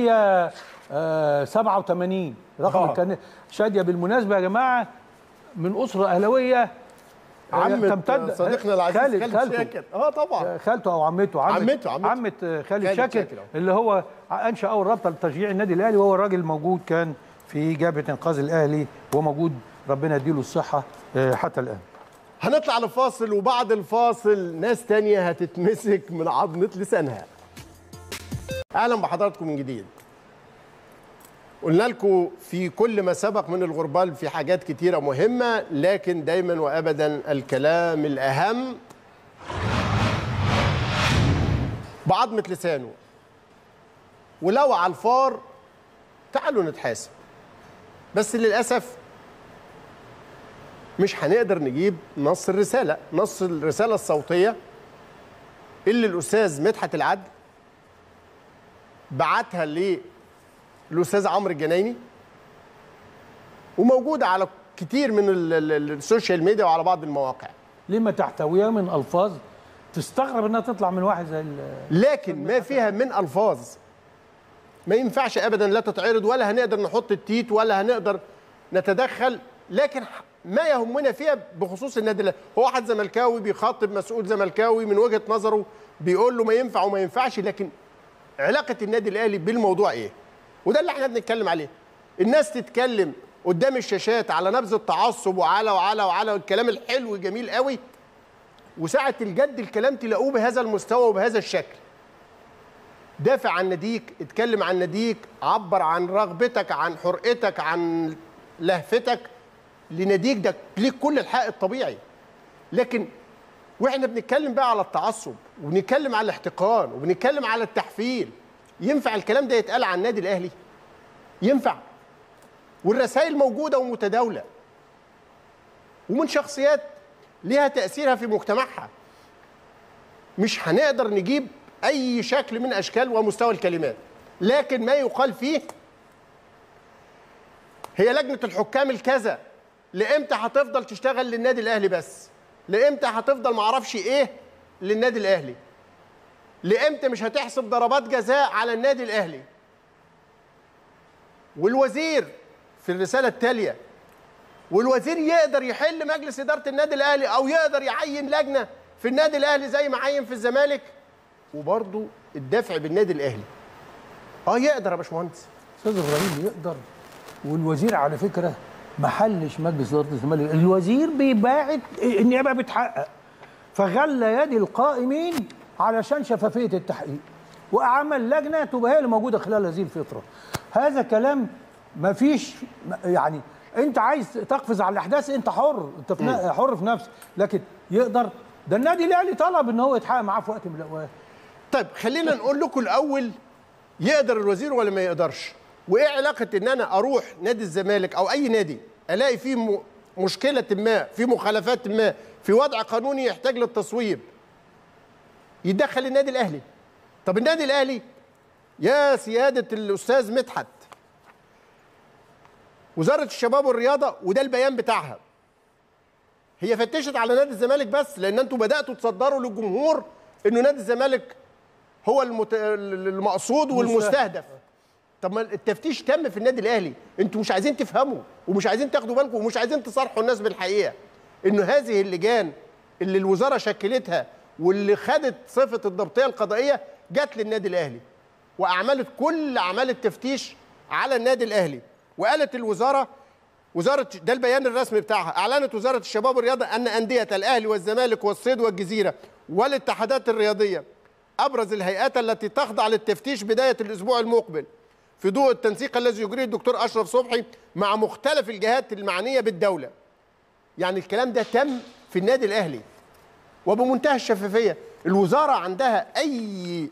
787 رقم آه. كان شاديه بالمناسبه يا جماعه من اسره اهلاويه آه، عمة صديقنا العزيز خالد خالد خالته شاكر اه طبعا خالته او عمته عمة عمته- عمته. عمة خالد, خالد شاكر, شاكر، أهو. اللي هو انشا اول رابطه لتشجيع النادي الاهلي وهو الراجل موجود كان في جبهه انقاذ الاهلي وهو موجود ربنا يديله الصحه آه، حتى الان هنطلع لفاصل وبعد الفاصل ناس تانية هتتمسك من عظمة لسانها أهلا بحضراتكم من جديد قلنا لكم في كل ما سبق من الغربال في حاجات كتيرة مهمة لكن دايما وأبدا الكلام الأهم بعظمة لسانه ولو على الفار تعالوا نتحاسب بس للأسف مش هنقدر نجيب نص الرسالة نص الرسالة الصوتية اللي الأستاذ مدحت العدل بعتها للأستاذ عمرو الجنايني وموجودة على كتير من ال- ال- ال- السوشيال ميديا وعلى بعض المواقع لما تحتويها من الفاظ تستغرب انها تطلع من واحد زي ال- لكن ما فيها من ألفاظ ما ينفعش أبدا لا تتعرض ولا هنقدر نحط التيت ولا هنقدر نتدخل لكن ح- ما يهمنا فيها بخصوص النادي الاهلي هو واحد زملكاوي بيخاطب مسؤول زملكاوي من وجهة نظره بيقول له ما ينفع وما ينفعش لكن علاقة النادي الاهلي بالموضوع ايه وده اللي احنا بنتكلم عليه الناس تتكلم قدام الشاشات على نبذ التعصب وعلى وعلى وعلى والكلام الحلو الجميل قوي وساعة الجد الكلام تلاقوه بهذا المستوى وبهذا الشكل دافع عن ناديك اتكلم عن ناديك عبر عن رغبتك عن حرقتك عن لهفتك لناديك ده ليك كل الحق الطبيعي لكن واحنا بنتكلم بقى على التعصب وبنتكلم على الاحتقان وبنتكلم على التحفيل ينفع الكلام ده يتقال عن النادي الاهلي ينفع والرسائل موجوده ومتداوله ومن شخصيات ليها تاثيرها في مجتمعها مش هنقدر نجيب اي شكل من اشكال ومستوى الكلمات لكن ما يقال فيه هي لجنه الحكام الكذا لامتى هتفضل تشتغل للنادي الاهلي بس لامتى هتفضل معرفش ايه للنادي الاهلي لامتى مش هتحسب ضربات جزاء على النادي الاهلي والوزير في الرساله التاليه والوزير يقدر يحل مجلس اداره النادي الاهلي او يقدر يعين لجنه في النادي الاهلي زي ما عين في الزمالك وبرضه الدفع بالنادي الاهلي اه يقدر يا باشمهندس استاذ ابراهيم يقدر والوزير على فكره ما حلش مجلس اداره الزمالك الوزير بيباعد النيابه بتحقق فغلى يد القائمين علشان شفافيه التحقيق وعمل لجنه تبقى هي اللي موجوده خلال هذه الفتره هذا كلام ما فيش يعني انت عايز تقفز على الاحداث انت حر انت في نا- حر في نفسك لكن يقدر ده النادي الاهلي طلب ان هو يتحقق معاه في وقت من الاوقات طيب خلينا نقول لكم الاول يقدر الوزير ولا ما يقدرش وايه علاقه ان انا اروح نادي الزمالك او اي نادي الاقي فيه م- مشكله ما في مخالفات ما في وضع قانوني يحتاج للتصويب يتدخل النادي الاهلي طب النادي الاهلي يا سياده الاستاذ مدحت وزاره الشباب والرياضه وده البيان بتاعها هي فتشت على نادي الزمالك بس لان انتوا بداتوا تصدروا للجمهور انه نادي الزمالك هو المت... المقصود والمستهدف طب ما التفتيش تم في النادي الاهلي انتوا مش عايزين تفهموا ومش عايزين تاخدوا بالكم ومش عايزين تصارحوا الناس بالحقيقه انه هذه اللجان اللي الوزاره شكلتها واللي خدت صفه الضبطيه القضائيه جت للنادي الاهلي واعملت كل اعمال التفتيش على النادي الاهلي وقالت الوزاره وزاره ده البيان الرسمي بتاعها اعلنت وزاره الشباب والرياضه ان انديه الاهلي والزمالك والصيد والجزيره والاتحادات الرياضيه ابرز الهيئات التي تخضع للتفتيش بدايه الاسبوع المقبل في ضوء التنسيق الذي يجريه الدكتور اشرف صبحي مع مختلف الجهات المعنيه بالدوله يعني الكلام ده تم في النادي الاهلي وبمنتهى الشفافيه الوزاره عندها اي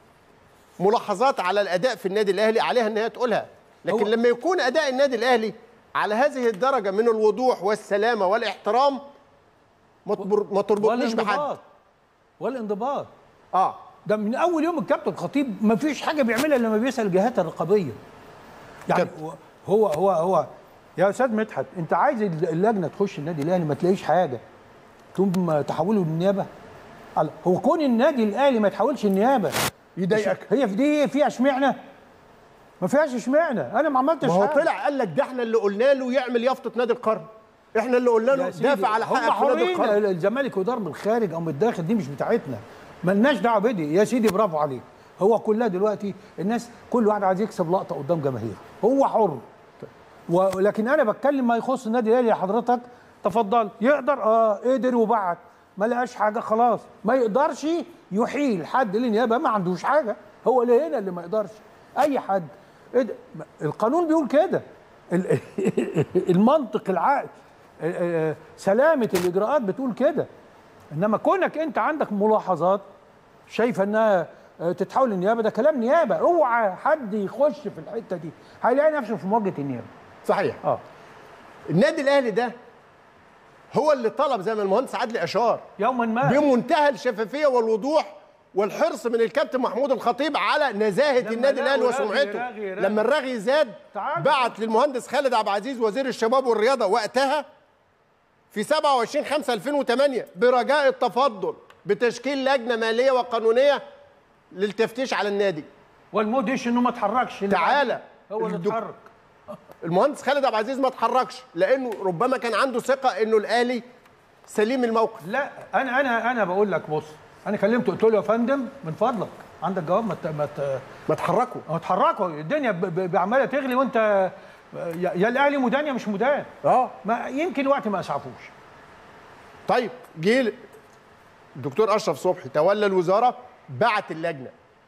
ملاحظات على الاداء في النادي الاهلي عليها ان هي تقولها لكن هو- لما يكون اداء النادي الاهلي على هذه الدرجه من الوضوح والسلامه والاحترام ما تبر- ما تربطنيش بحد والانضباط والانضباط اه ده من اول يوم الكابتن خطيب ما فيش حاجه بيعملها الا لما بيسال الجهات الرقابيه يعني كابتن. هو هو هو يا استاذ مدحت انت عايز اللجنه تخش النادي الاهلي ما تلاقيش حاجه تقوم تحوله للنيابه على- هو كون النادي الاهلي ما يتحولش النيابه يضايقك هي في دي فيها اشمعنى ما فيهاش اشمعنى انا ما عملتش ما هو حاجة. طلع قال لك ده احنا اللي قلنا له يعمل يافطه نادي القرن احنا اللي قلنا له يا سيدي، دافع على هم حقك في نادي حرين القرن الزمالك يدار من الخارج او من الداخل دي مش بتاعتنا ملناش دعوه بدي يا سيدي برافو عليك هو كلها دلوقتي الناس كل واحد عايز يكسب لقطه قدام جماهيره هو حر ولكن انا بتكلم ما يخص النادي الاهلي يا حضرتك تفضل يقدر اه قدر وبعت ما لقاش حاجه خلاص ما يقدرش يحيل حد للنيابه ما عندوش حاجه هو اللي هنا اللي ما يقدرش اي حد إيه ده؟ القانون بيقول كده ال- المنطق العقل آه، آه، سلامه الاجراءات بتقول كده انما كونك انت عندك ملاحظات شايفه انها آه، تتحول للنيابه ده كلام نيابه اوعى حد يخش في الحته دي هيلاقي نفسه في مواجهه النيابه صحيح اه النادي الاهلي ده هو اللي طلب زي ما المهندس عادل اشار يوما ما بمنتهى الشفافيه والوضوح والحرص من الكابتن محمود الخطيب على نزاهه لما النادي الاهلي لقوا رغي- وسمعته رغي- رغي. لما الرغي زاد تعال. بعت للمهندس خالد عبد العزيز وزير الشباب والرياضه وقتها في 27 5 2008 برجاء التفضل بتشكيل لجنه ماليه وقانونيه للتفتيش على النادي والمدهش انه ما اتحركش اللي تعالى. بعديه هو اللي الدك- اتحرك المهندس خالد عبد العزيز ما اتحركش لانه ربما كان عنده ثقه انه الاهلي سليم الموقف لا انا انا انا بقول لك بص انا كلمته قلت له يا فندم من فضلك عندك جواب ما ت- ما ت- ما اتحركوا ما تحركوا الدنيا ب- ب- عماله تغلي وانت يا يا الاهلي مدان يا مش مدان اه ما يمكن وقت ما اسعفوش طيب جه الدكتور اشرف صبحي تولى الوزاره بعت اللجنه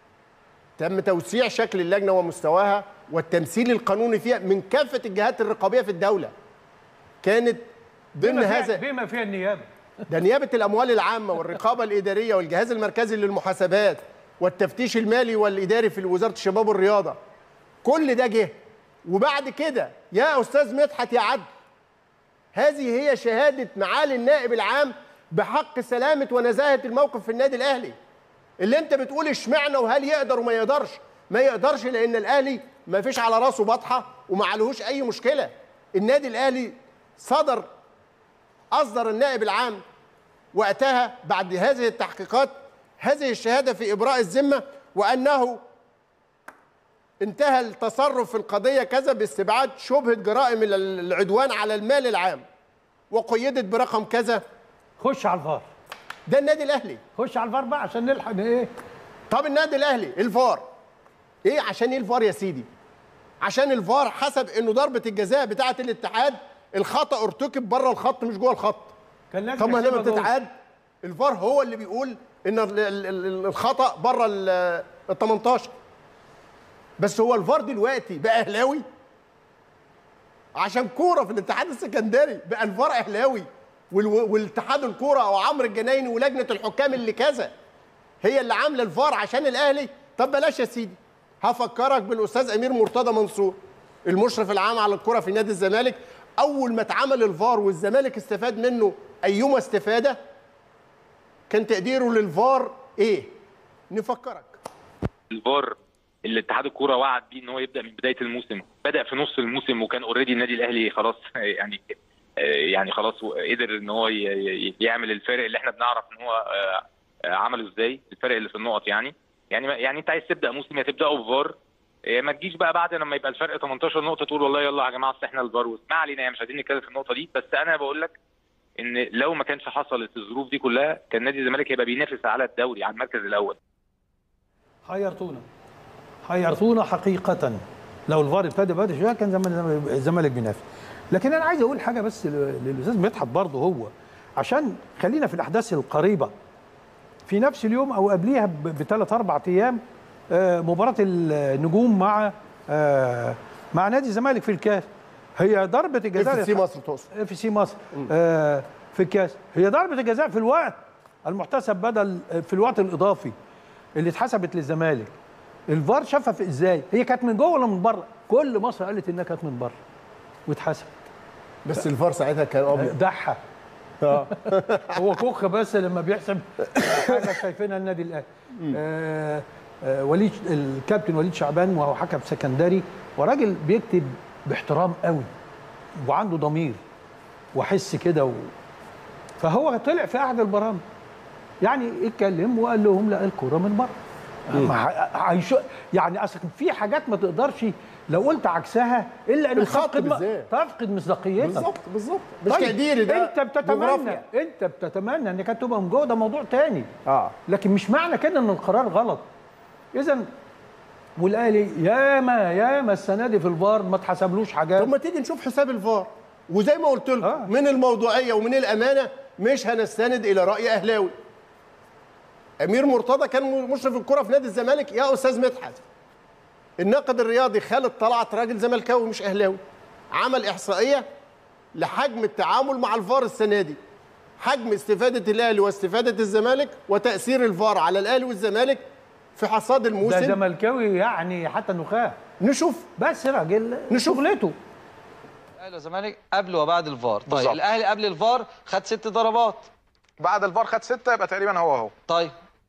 تم توسيع شكل اللجنه ومستواها والتمثيل القانوني فيها من كافه الجهات الرقابيه في الدوله كانت ضمن بما فيها- هذا بما فيها النيابه ده نيابه الاموال العامه والرقابه الاداريه والجهاز المركزي للمحاسبات والتفتيش المالي والاداري في وزاره الشباب والرياضه كل ده جه وبعد كده يا استاذ مدحت يا عدل هذه هي شهاده معالي النائب العام بحق سلامه ونزاهه الموقف في النادي الاهلي اللي انت بتقول اشمعنى وهل يقدر وما يقدرش ما يقدرش لان الاهلي ما فيش على راسه بطحه وما عليهوش اي مشكله النادي الاهلي صدر اصدر النائب العام وقتها بعد هذه التحقيقات هذه الشهاده في ابراء الذمه وانه انتهى التصرف في القضيه كذا باستبعاد شبهه جرائم العدوان على المال العام وقيدت برقم كذا خش على الفار ده النادي الاهلي خش على الفار بقى عشان نلحق ايه طب النادي الاهلي الفار ايه عشان ايه الفار يا سيدي عشان الفار حسب انه ضربه الجزاء بتاعه الاتحاد الخطا ارتكب بره الخط مش جوه الخط كان لازم طب ما لما يحسبها جول. بتتعاد الفار هو اللي بيقول ان ال- ال- ال- الخطا بره ال 18 بس هو الفار دلوقتي بقى اهلاوي عشان كوره في الاتحاد السكندري بقى الفار اهلاوي والو- والاتحاد الكوره او عمرو الجنايني ولجنه الحكام اللي كذا هي اللي عامله الفار عشان الاهلي طب بلاش يا سيدي هفكرك بالاستاذ امير مرتضى منصور المشرف العام على الكره في نادي الزمالك اول ما اتعمل الفار والزمالك استفاد منه ايما استفاده كان تقديره للفار ايه نفكرك الفار اللي اتحاد الكوره وعد بيه ان هو يبدا من بدايه الموسم بدا في نص الموسم وكان اوريدي النادي الاهلي خلاص يعني يعني خلاص قدر ان هو ي- ي- يعمل الفارق اللي احنا بنعرف ان هو آه، آه، عمله ازاي الفرق اللي في النقط يعني يعني يعني انت عايز تبدا موسم يا تبداه بفار يا ما تجيش بقى بعد لما يبقى الفرق 18 نقطه تقول والله يلا يا جماعه اصل احنا الفار ما علينا يعني مش عايزين نتكلم في النقطه دي بس انا بقول لك ان لو ما كانش حصلت الظروف دي كلها كان نادي الزمالك هيبقى بينافس على الدوري على المركز الاول حيرتونا حيرتونا حقيقة لو الفار ابتدى بدري شوية كان زمان الزمالك بينافس لكن أنا عايز أقول حاجة بس ل- للأستاذ مدحت برضه هو عشان خلينا في الأحداث القريبة في نفس اليوم أو قبليها ب- بثلاث أربع أيام آه، مباراة النجوم مع آه مع نادي الزمالك في الكاس هي ضربه الجزاء اف سي مصر تقصد اف سي مصر آه في الكاس هي ضربه الجزاء في الوقت المحتسب بدل في الوقت الاضافي اللي اتحسبت للزمالك الفار شافها في ازاي هي كانت من جوه ولا من بره كل مصر قالت انها كانت من بره واتحسب بس الفار ساعتها كان ابيض دحى آه. هو كوخ بس لما بيحسب حاجه شايفينها النادي الاهلي آه آه وليد الكابتن وليد شعبان وهو حكم سكندري وراجل بيكتب باحترام قوي وعنده ضمير وحس كده و... فهو طلع في احد البرامج يعني اتكلم وقال لهم لا الكوره من بره ما ه- هيشو- يعني اصل في حاجات ما تقدرش لو قلت عكسها الا ان الخط تفقد بالذات. تفقد مصداقيتها بالظبط بالظبط مش طيب، تقديري ده انت بتتمنى جغرافيا. انت بتتمنى ان كانت تبقى من جوه ده موضوع تاني اه لكن مش معنى كده ان القرار غلط اذا والاهلي ياما ياما السنه دي في الفار ما اتحسبلوش حاجات طب ما تيجي نشوف حساب الفار وزي ما قلت لكم آه. من الموضوعيه ومن الامانه مش هنستند الى راي اهلاوي امير مرتضى كان مشرف الكره في نادي الزمالك يا استاذ مدحت الناقد الرياضي خالد طلعت راجل زملكاوي مش اهلاوي عمل احصائيه لحجم التعامل مع الفار السنه دي حجم استفاده الاهلي واستفاده الزمالك وتاثير الفار على الاهلي والزمالك في حصاد ده الموسم زملكاوي يعني حتى النخاع نشوف بس راجل نشوف. شغلته الاهلي والزمالك قبل وبعد الفار طيب بالظبط. الاهلي قبل الفار خد ست ضربات بعد الفار خد ستة يبقى تقريبا هو اهو طيب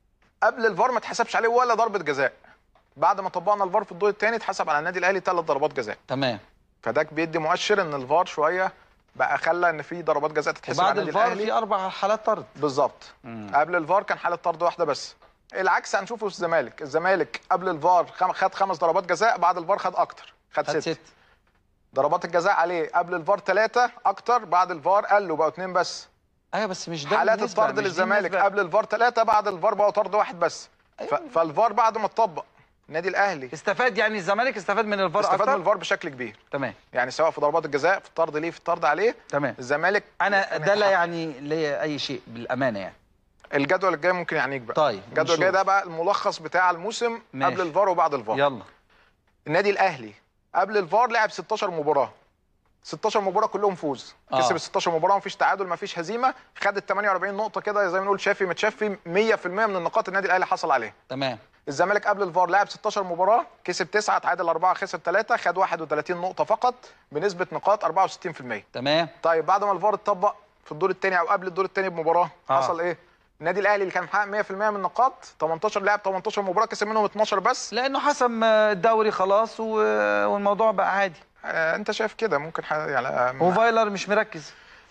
قبل الفار ما اتحسبش عليه ولا ضربة جزاء بعد ما طبقنا الفار في الدور الثاني اتحسب على النادي الاهلي ثلاث ضربات جزاء تمام فده بيدي مؤشر ان الفار شويه بقى خلى ان في ضربات جزاء تتحسب على وبعد النادي الفار الاهلي في اربع حالات طرد بالظبط قبل الفار كان حاله طرد واحده بس العكس هنشوفه في الزمالك الزمالك قبل الفار خم- خد خمس ضربات جزاء بعد الفار خد اكتر خد, خد ست. ست ضربات الجزاء عليه قبل الفار ثلاثه اكتر بعد الفار قالوا بقوا اثنين بس ايوه بس مش ده حالات النسبة، الطرد مش دي للزمالك النسبة. قبل الفار ثلاثه بعد الفار بقوا طرد واحد بس ف... فالفار بعد ما اتطبق النادي الاهلي استفاد يعني الزمالك استفاد من الفار استفاد اكتر من الفار بشكل كبير تمام يعني سواء في ضربات الجزاء في الطرد ليه في الطرد عليه تمام الزمالك انا لم ده لا يتحقق. يعني ليا اي شيء بالامانه يعني الجدول الجاي ممكن يعنيك بقى طيب، الجدول الجاي نشوف. ده بقى الملخص بتاع الموسم ماشي. قبل الفار وبعد الفار يلا النادي الاهلي قبل الفار لعب 16 مباراه 16 مباراه كلهم فوز آه. كسب ال 16 مباراه مفيش تعادل مفيش هزيمه خد ال 48 نقطه كده زي ما نقول شافي متشافي 100% من النقاط النادي الاهلي حصل عليها تمام الزمالك قبل الفار لعب 16 مباراه كسب 9 تعادل 4 خسر 3 خد 31 نقطه فقط بنسبه نقاط 64% تمام طيب بعد ما الفار اتطبق في الدور الثاني او قبل الدور الثاني بمباراه آه. حصل ايه النادي الاهلي اللي كان محقق 100% من النقاط 18 لاعب 18 مباراه كسب منهم 12 بس لانه حسم الدوري خلاص و... والموضوع بقى عادي آه انت شايف كده ممكن ح... يعني آه، وفايلر مش مركز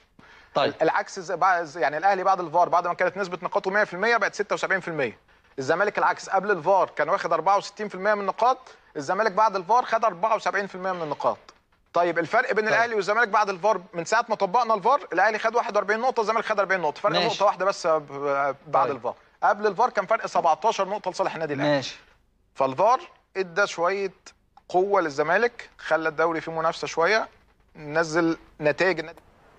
طيب العكس زي- بعد- يعني الاهلي بعد الفار بعد ما كانت نسبه نقاطه 100% بقت 76% الزمالك العكس قبل الفار كان واخد 64% من النقاط الزمالك بعد الفار خد 74% من النقاط طيب الفرق بين الاهلي والزمالك بعد الفار من ساعه ما طبقنا الفار الاهلي خد 41 نقطه الزمالك خد 40 نقطه فرق ماشي. نقطه واحده بس ب- بعد طيب. الفار قبل الفار كان فرق 17 نقطه لصالح النادي الاهلي ماشي فالفار ادى شويه قوه للزمالك خلى الدوري فيه منافسه شويه نزل نتائج النادي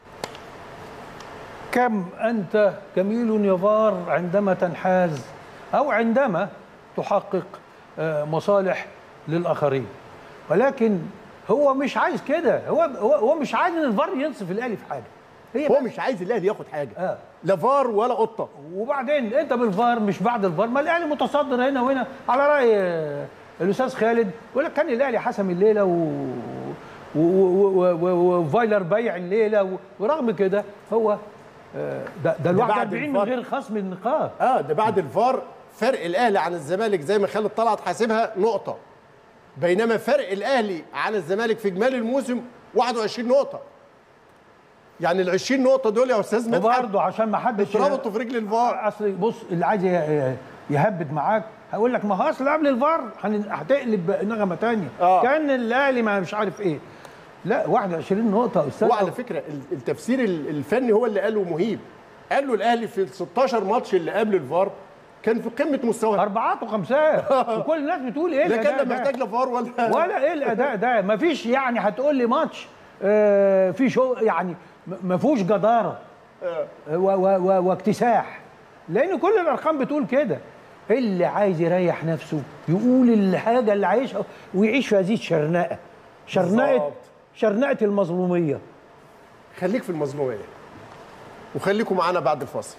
كم أنت جميل يا فار عندما تنحاز أو عندما تحقق آه، مصالح للآخرين ولكن هو مش عايز كده هو هو هو مش عايز ان الفار ينصف الاهلي في حاجه هي هو بس. مش عايز الاهلي ياخد حاجه آه. لا فار ولا قطه وبعدين انت بالفار مش بعد الفار ما الاهلي متصدر هنا وهنا على راي آه، الاستاذ خالد يقول لك كان الاهلي حسم الليله و و- و- و- و- وفايلر بيع الليله و- ورغم كده هو آه، ده ده ال بعد 41 من الفار. غير خصم النقاط اه ده بعد الفار فرق الاهلي عن الزمالك زي ما خالد طلعت حاسبها نقطه بينما فرق الاهلي عن الزمالك في اجمالي الموسم 21 نقطه يعني ال 20 نقطه دول يا استاذ مدحت وبرضه عشان ما حدش اتربطوا في رجل الفار اصل بص اللي عايز ي- يهبد معاك هقول لك ما هو اصل قبل الفار هن- هتقلب نغمه ثانيه آه. كان الاهلي ما مش عارف ايه لا 21 نقطه يا استاذ وعلى فكره ال- التفسير ال- الفني هو اللي قاله مهيب قال له الاهلي في ال 16 ماتش اللي قبل الفار كان في قمه مستواه اربعات وخمسات وكل الناس بتقول ايه لا الأداء كان ده؟ محتاج لا فار ولا ولا ايه الاداء ده ما فيش يعني هتقول لي ماتش آه، في شو يعني م- ما فيهوش جداره و- و- و- واكتساح لان كل الارقام بتقول كده اللي عايز يريح نفسه يقول الحاجه اللي عايشها ويعيش في هذه الشرنقه شرنقه بالظبط. شرنقه المظلوميه خليك في المظلوميه وخليكم معانا بعد الفاصل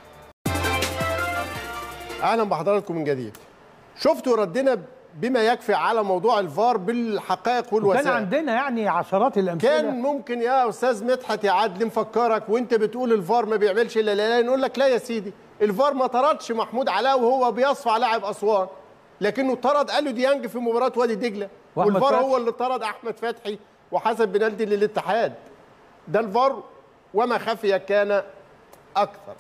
اهلا بحضراتكم من جديد شفتوا ردنا بما يكفي على موضوع الفار بالحقائق وكان والوسائل عندنا يعني عشرات الامثله كان ممكن يا استاذ مدحت يا عدلي مفكرك وانت بتقول الفار ما بيعملش الا لا نقول لك لا يا سيدي الفار ما طردش محمود علاء وهو بيصفع لاعب اسوان لكنه طرد الو ديانج في مباراه وادي دجله وأحمد والفار فتحي. هو اللي طرد احمد فتحي وحسب بنالتي للاتحاد ده الفار وما خفي كان اكثر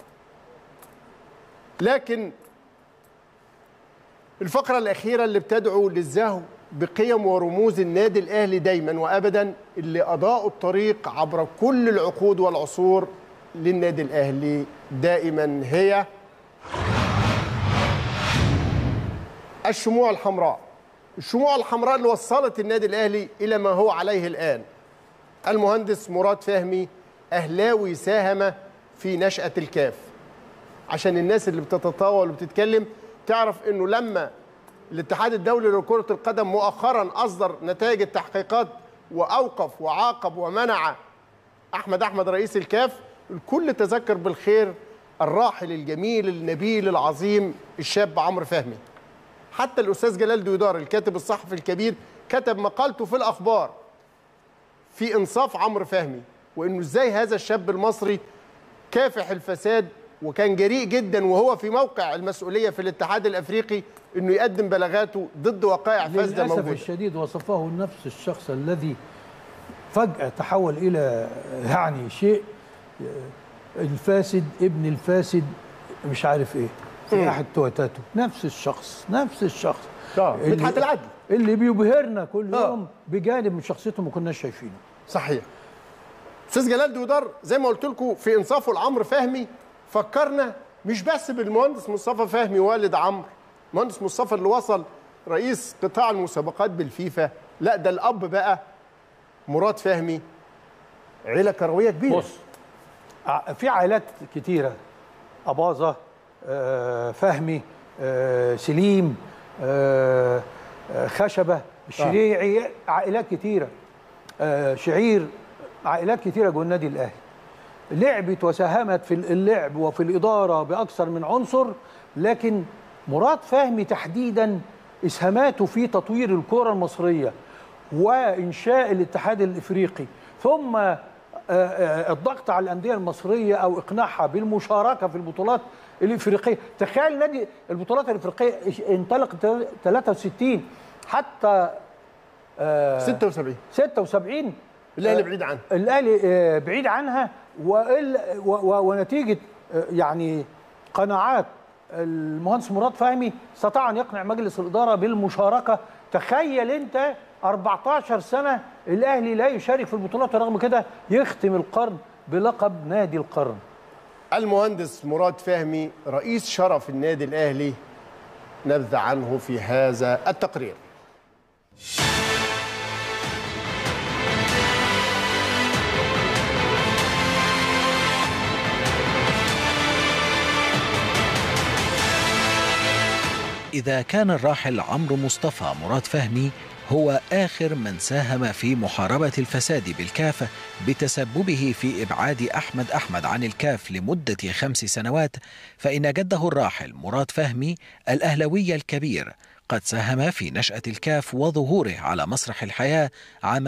لكن الفقرة الأخيرة اللي بتدعو للزهو بقيم ورموز النادي الأهلي دايما وأبدا اللي أضاءوا الطريق عبر كل العقود والعصور للنادي الأهلي دائما هي الشموع الحمراء الشموع الحمراء اللي وصلت النادي الأهلي إلى ما هو عليه الآن المهندس مراد فهمي أهلاوي ساهم في نشأة الكاف عشان الناس اللي بتتطاول وبتتكلم تعرف انه لما الاتحاد الدولي لكرة القدم مؤخرا اصدر نتائج التحقيقات واوقف وعاقب ومنع احمد احمد رئيس الكاف الكل تذكر بالخير الراحل الجميل النبيل العظيم الشاب عمرو فهمي حتى الاستاذ جلال دويدار الكاتب الصحفي الكبير كتب مقالته في الاخبار في انصاف عمرو فهمي وانه ازاي هذا الشاب المصري كافح الفساد وكان جريء جدا وهو في موقع المسؤوليه في الاتحاد الافريقي انه يقدم بلاغاته ضد وقائع فاسده للاسف موجوده الشديد وصفه نفس الشخص الذي فجاه تحول الى يعني شيء الفاسد ابن الفاسد مش عارف ايه في احد تويتاته نفس الشخص نفس الشخص آه، اللي- مدحت العدل. اللي بيبهرنا كل آه. يوم بجانب من شخصيته ما كناش شايفينه صحيح استاذ جلال دويدار زي ما قلت لكم في انصافه لعمرو فهمي فكرنا مش بس بالمهندس مصطفى فهمي والد عمرو مهندس مصطفى اللي وصل رئيس قطاع المسابقات بالفيفا لا ده الاب بقى مراد فهمي عيله كرويه كبيره بص ع- في عائلات كتيرة أباظة آه، فهمي آه، سليم آه، آه، خشبة الشريعي عائلات كتيرة آه، شعير عائلات كتيرة جوه النادي الأهلي لعبت وساهمت في اللعب وفي الإدارة بأكثر من عنصر لكن مراد فهمي تحديدا إسهاماته في تطوير الكرة المصرية وإنشاء الاتحاد الإفريقي ثم آه، آه، الضغط على الأندية المصرية أو إقناعها بالمشاركة في البطولات الإفريقية تخيل نادي البطولات الإفريقية انطلق 63 حتى 76 76 الاهلي بعيد عنه الاهلي آه، بعيد عنها وإلا- و- و- ونتيجه آه، يعني قناعات المهندس مراد فهمي استطاع ان يقنع مجلس الاداره بالمشاركه تخيل انت 14 سنه الاهلي لا يشارك في البطولات ورغم كده يختم القرن بلقب نادي القرن المهندس مراد فهمي رئيس شرف النادي الاهلي نبذ عنه في هذا التقرير إذا كان الراحل عمرو مصطفى مراد فهمي هو آخر من ساهم في محاربة الفساد بالكاف بتسببه في إبعاد أحمد أحمد عن الكاف لمدة خمس سنوات فإن جده الراحل مراد فهمي الأهلوي الكبير قد ساهم في نشأة الكاف وظهوره على مسرح الحياة عام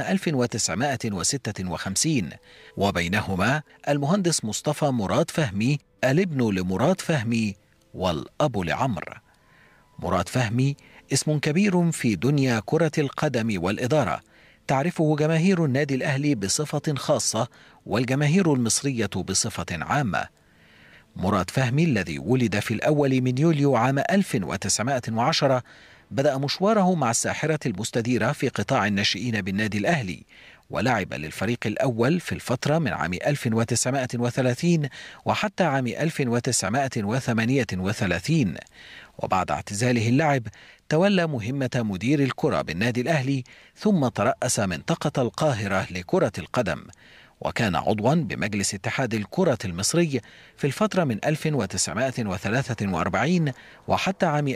1956 وبينهما المهندس مصطفى مراد فهمي الابن لمراد فهمي والأب لعمرو مراد فهمي اسم كبير في دنيا كرة القدم والإدارة تعرفه جماهير النادي الأهلي بصفة خاصة والجماهير المصرية بصفة عامة مراد فهمي الذي ولد في الأول من يوليو عام 1910 بدأ مشواره مع الساحرة المستديرة في قطاع الناشئين بالنادي الأهلي ولعب للفريق الأول في الفترة من عام 1930 وحتى عام 1938 وبعد اعتزاله اللعب تولى مهمة مدير الكرة بالنادي الأهلي ثم ترأس منطقة القاهرة لكرة القدم وكان عضوا بمجلس اتحاد الكرة المصري في الفترة من 1943 وحتى عام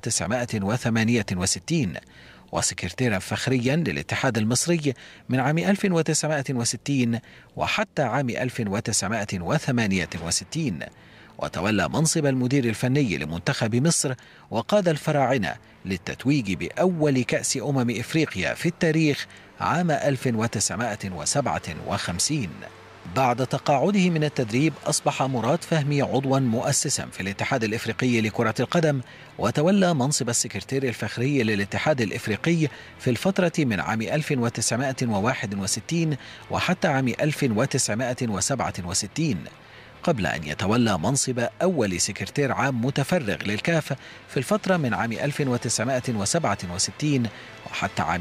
1968 وسكرتيرا فخريا للاتحاد المصري من عام 1960 وحتى عام 1968 وتولى منصب المدير الفني لمنتخب مصر وقاد الفراعنة للتتويج بأول كأس أمم إفريقيا في التاريخ عام 1957 بعد تقاعده من التدريب أصبح مراد فهمي عضوا مؤسسا في الاتحاد الإفريقي لكرة القدم وتولى منصب السكرتير الفخري للاتحاد الإفريقي في الفترة من عام 1961 وحتى عام 1967 قبل أن يتولى منصب أول سكرتير عام متفرغ للكاف في الفترة من عام 1967 وحتى عام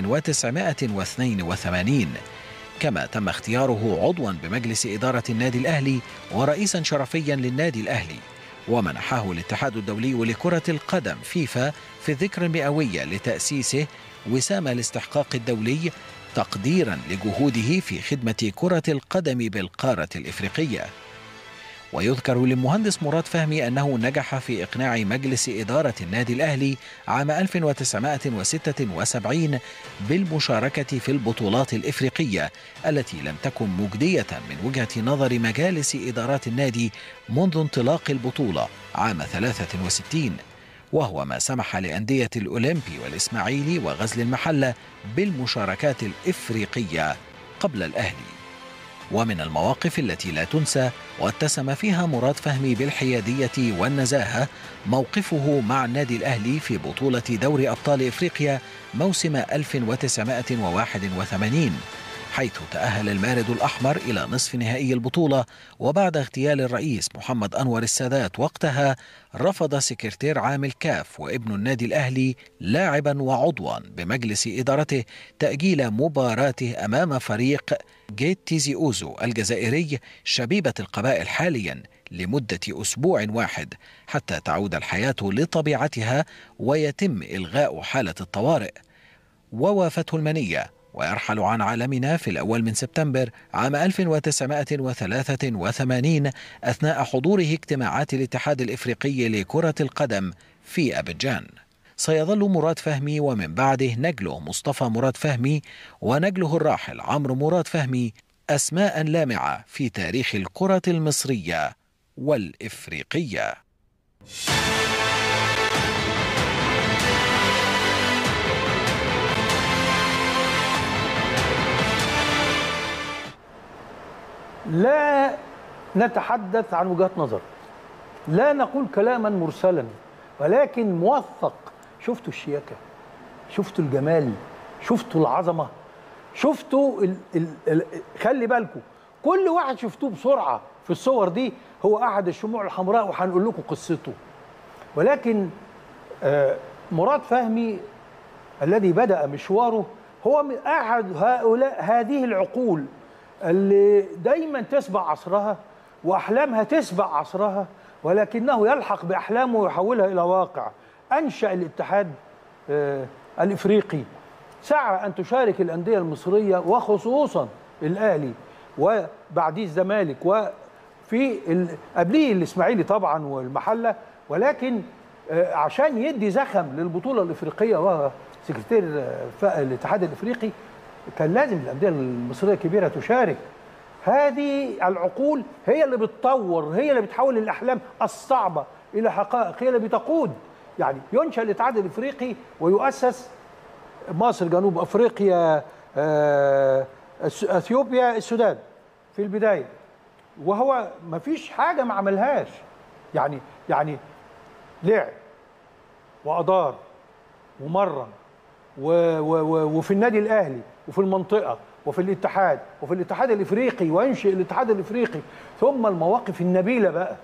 1982 كما تم اختياره عضوا بمجلس إدارة النادي الأهلي ورئيسا شرفيا للنادي الأهلي ومنحه الاتحاد الدولي لكرة القدم فيفا في الذكرى المئوية لتأسيسه وسام الاستحقاق الدولي تقديرا لجهوده في خدمة كرة القدم بالقارة الإفريقية ويذكر للمهندس مراد فهمي أنه نجح في إقناع مجلس إدارة النادي الأهلي عام 1976 بالمشاركة في البطولات الإفريقية التي لم تكن مجدية من وجهة نظر مجالس إدارات النادي منذ انطلاق البطولة عام 63 وهو ما سمح لأندية الأولمبي والإسماعيلي وغزل المحلة بالمشاركات الإفريقية قبل الأهلي ومن المواقف التي لا تنسى واتسم فيها مراد فهمي بالحيادية والنزاهة موقفه مع النادي الأهلي في بطولة دوري أبطال إفريقيا موسم 1981 حيث تأهل المارد الأحمر إلى نصف نهائي البطولة وبعد اغتيال الرئيس محمد أنور السادات وقتها رفض سكرتير عام الكاف وابن النادي الأهلي لاعبا وعضوا بمجلس إدارته تأجيل مباراته أمام فريق جيت تيزي أوزو الجزائري شبيبة القبائل حاليا لمدة أسبوع واحد حتى تعود الحياة لطبيعتها ويتم إلغاء حالة الطوارئ ووافته المنية ويرحل عن عالمنا في الأول من سبتمبر عام 1983 أثناء حضوره اجتماعات الاتحاد الإفريقي لكرة القدم في أبيجان سيظل مراد فهمي ومن بعده نجله مصطفى مراد فهمي ونجله الراحل عمرو مراد فهمي أسماء لامعة في تاريخ الكرة المصرية والإفريقية لا نتحدث عن وجهات نظر لا نقول كلاما مرسلا ولكن موثق شفتوا الشياكه شفتوا الجمال شفتوا العظمه شفتوا ال ال ال خلي بالكم كل واحد شفتوه بسرعه في الصور دي هو احد الشموع الحمراء وهنقول لكم قصته ولكن آه مراد فهمي الذي بدا مشواره هو من احد هؤلاء هذه العقول اللي دايما تسبق عصرها واحلامها تسبق عصرها ولكنه يلحق باحلامه ويحولها الى واقع انشا الاتحاد آه الافريقي سعى ان تشارك الانديه المصريه وخصوصا الاهلي وبعديه الزمالك وفي قبليه الاسماعيلي طبعا والمحله ولكن آه عشان يدي زخم للبطوله الافريقيه وهو سكرتير آه الاتحاد الافريقي كان لازم الانديه المصريه الكبيره تشارك هذه العقول هي اللي بتطور هي اللي بتحول الاحلام الصعبه الى حقائق هي اللي بتقود يعني ينشا الاتحاد الافريقي ويؤسس مصر جنوب افريقيا اثيوبيا السودان في البدايه وهو ما فيش حاجه ما عملهاش يعني يعني لعب وادار ومرن و و و وفي النادي الاهلي وفي المنطقه وفي الاتحاد وفي الاتحاد الافريقي وانشئ الاتحاد الافريقي ثم المواقف النبيله بقى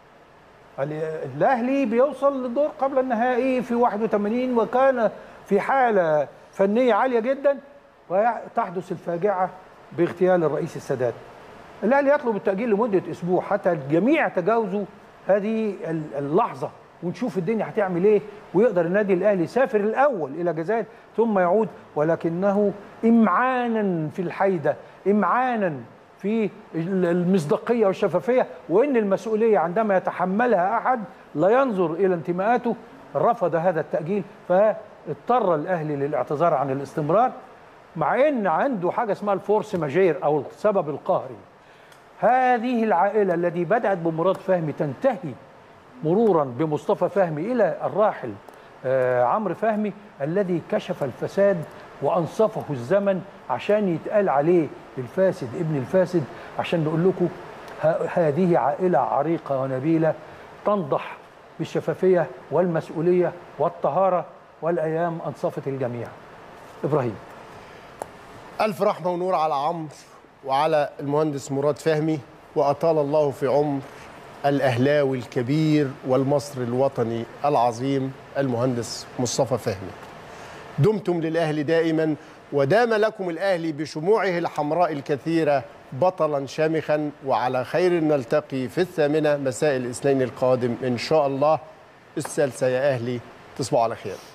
الاهلي بيوصل للدور قبل النهائي في 81 وكان في حاله فنيه عاليه جدا وتحدث الفاجعه باغتيال الرئيس السادات. الاهلي يطلب التاجيل لمده اسبوع حتى الجميع تجاوزوا هذه اللحظه ونشوف الدنيا هتعمل ايه ويقدر النادي الاهلي يسافر الاول الى الجزائر ثم يعود ولكنه امعانا في الحيده امعانا في المصداقيه والشفافيه وان المسؤوليه عندما يتحملها احد لا ينظر الى انتماءاته رفض هذا التاجيل فاضطر الاهلي للاعتذار عن الاستمرار مع ان عنده حاجه اسمها الفورس ماجير او السبب القهري هذه العائله التي بدات بمراد فهمي تنتهي مرورا بمصطفى فهمي الى الراحل آه، عمرو فهمي الذي كشف الفساد وانصفه الزمن عشان يتقال عليه الفاسد ابن الفاسد عشان نقول لكم ه- هذه عائله عريقه ونبيله تنضح بالشفافيه والمسؤوليه والطهاره والايام انصفت الجميع. ابراهيم ألف رحمة ونور على عمرو وعلى المهندس مراد فهمي وأطال الله في عمر الأهلاوي الكبير والمصري الوطني العظيم المهندس مصطفى فهمي دمتم للأهلي دائما ودام لكم الأهلي بشموعه الحمراء الكثيرة بطلا شامخا وعلى خير نلتقي في الثامنة مساء الاثنين القادم إن شاء الله السلسة يا أهلي تصبحوا على خير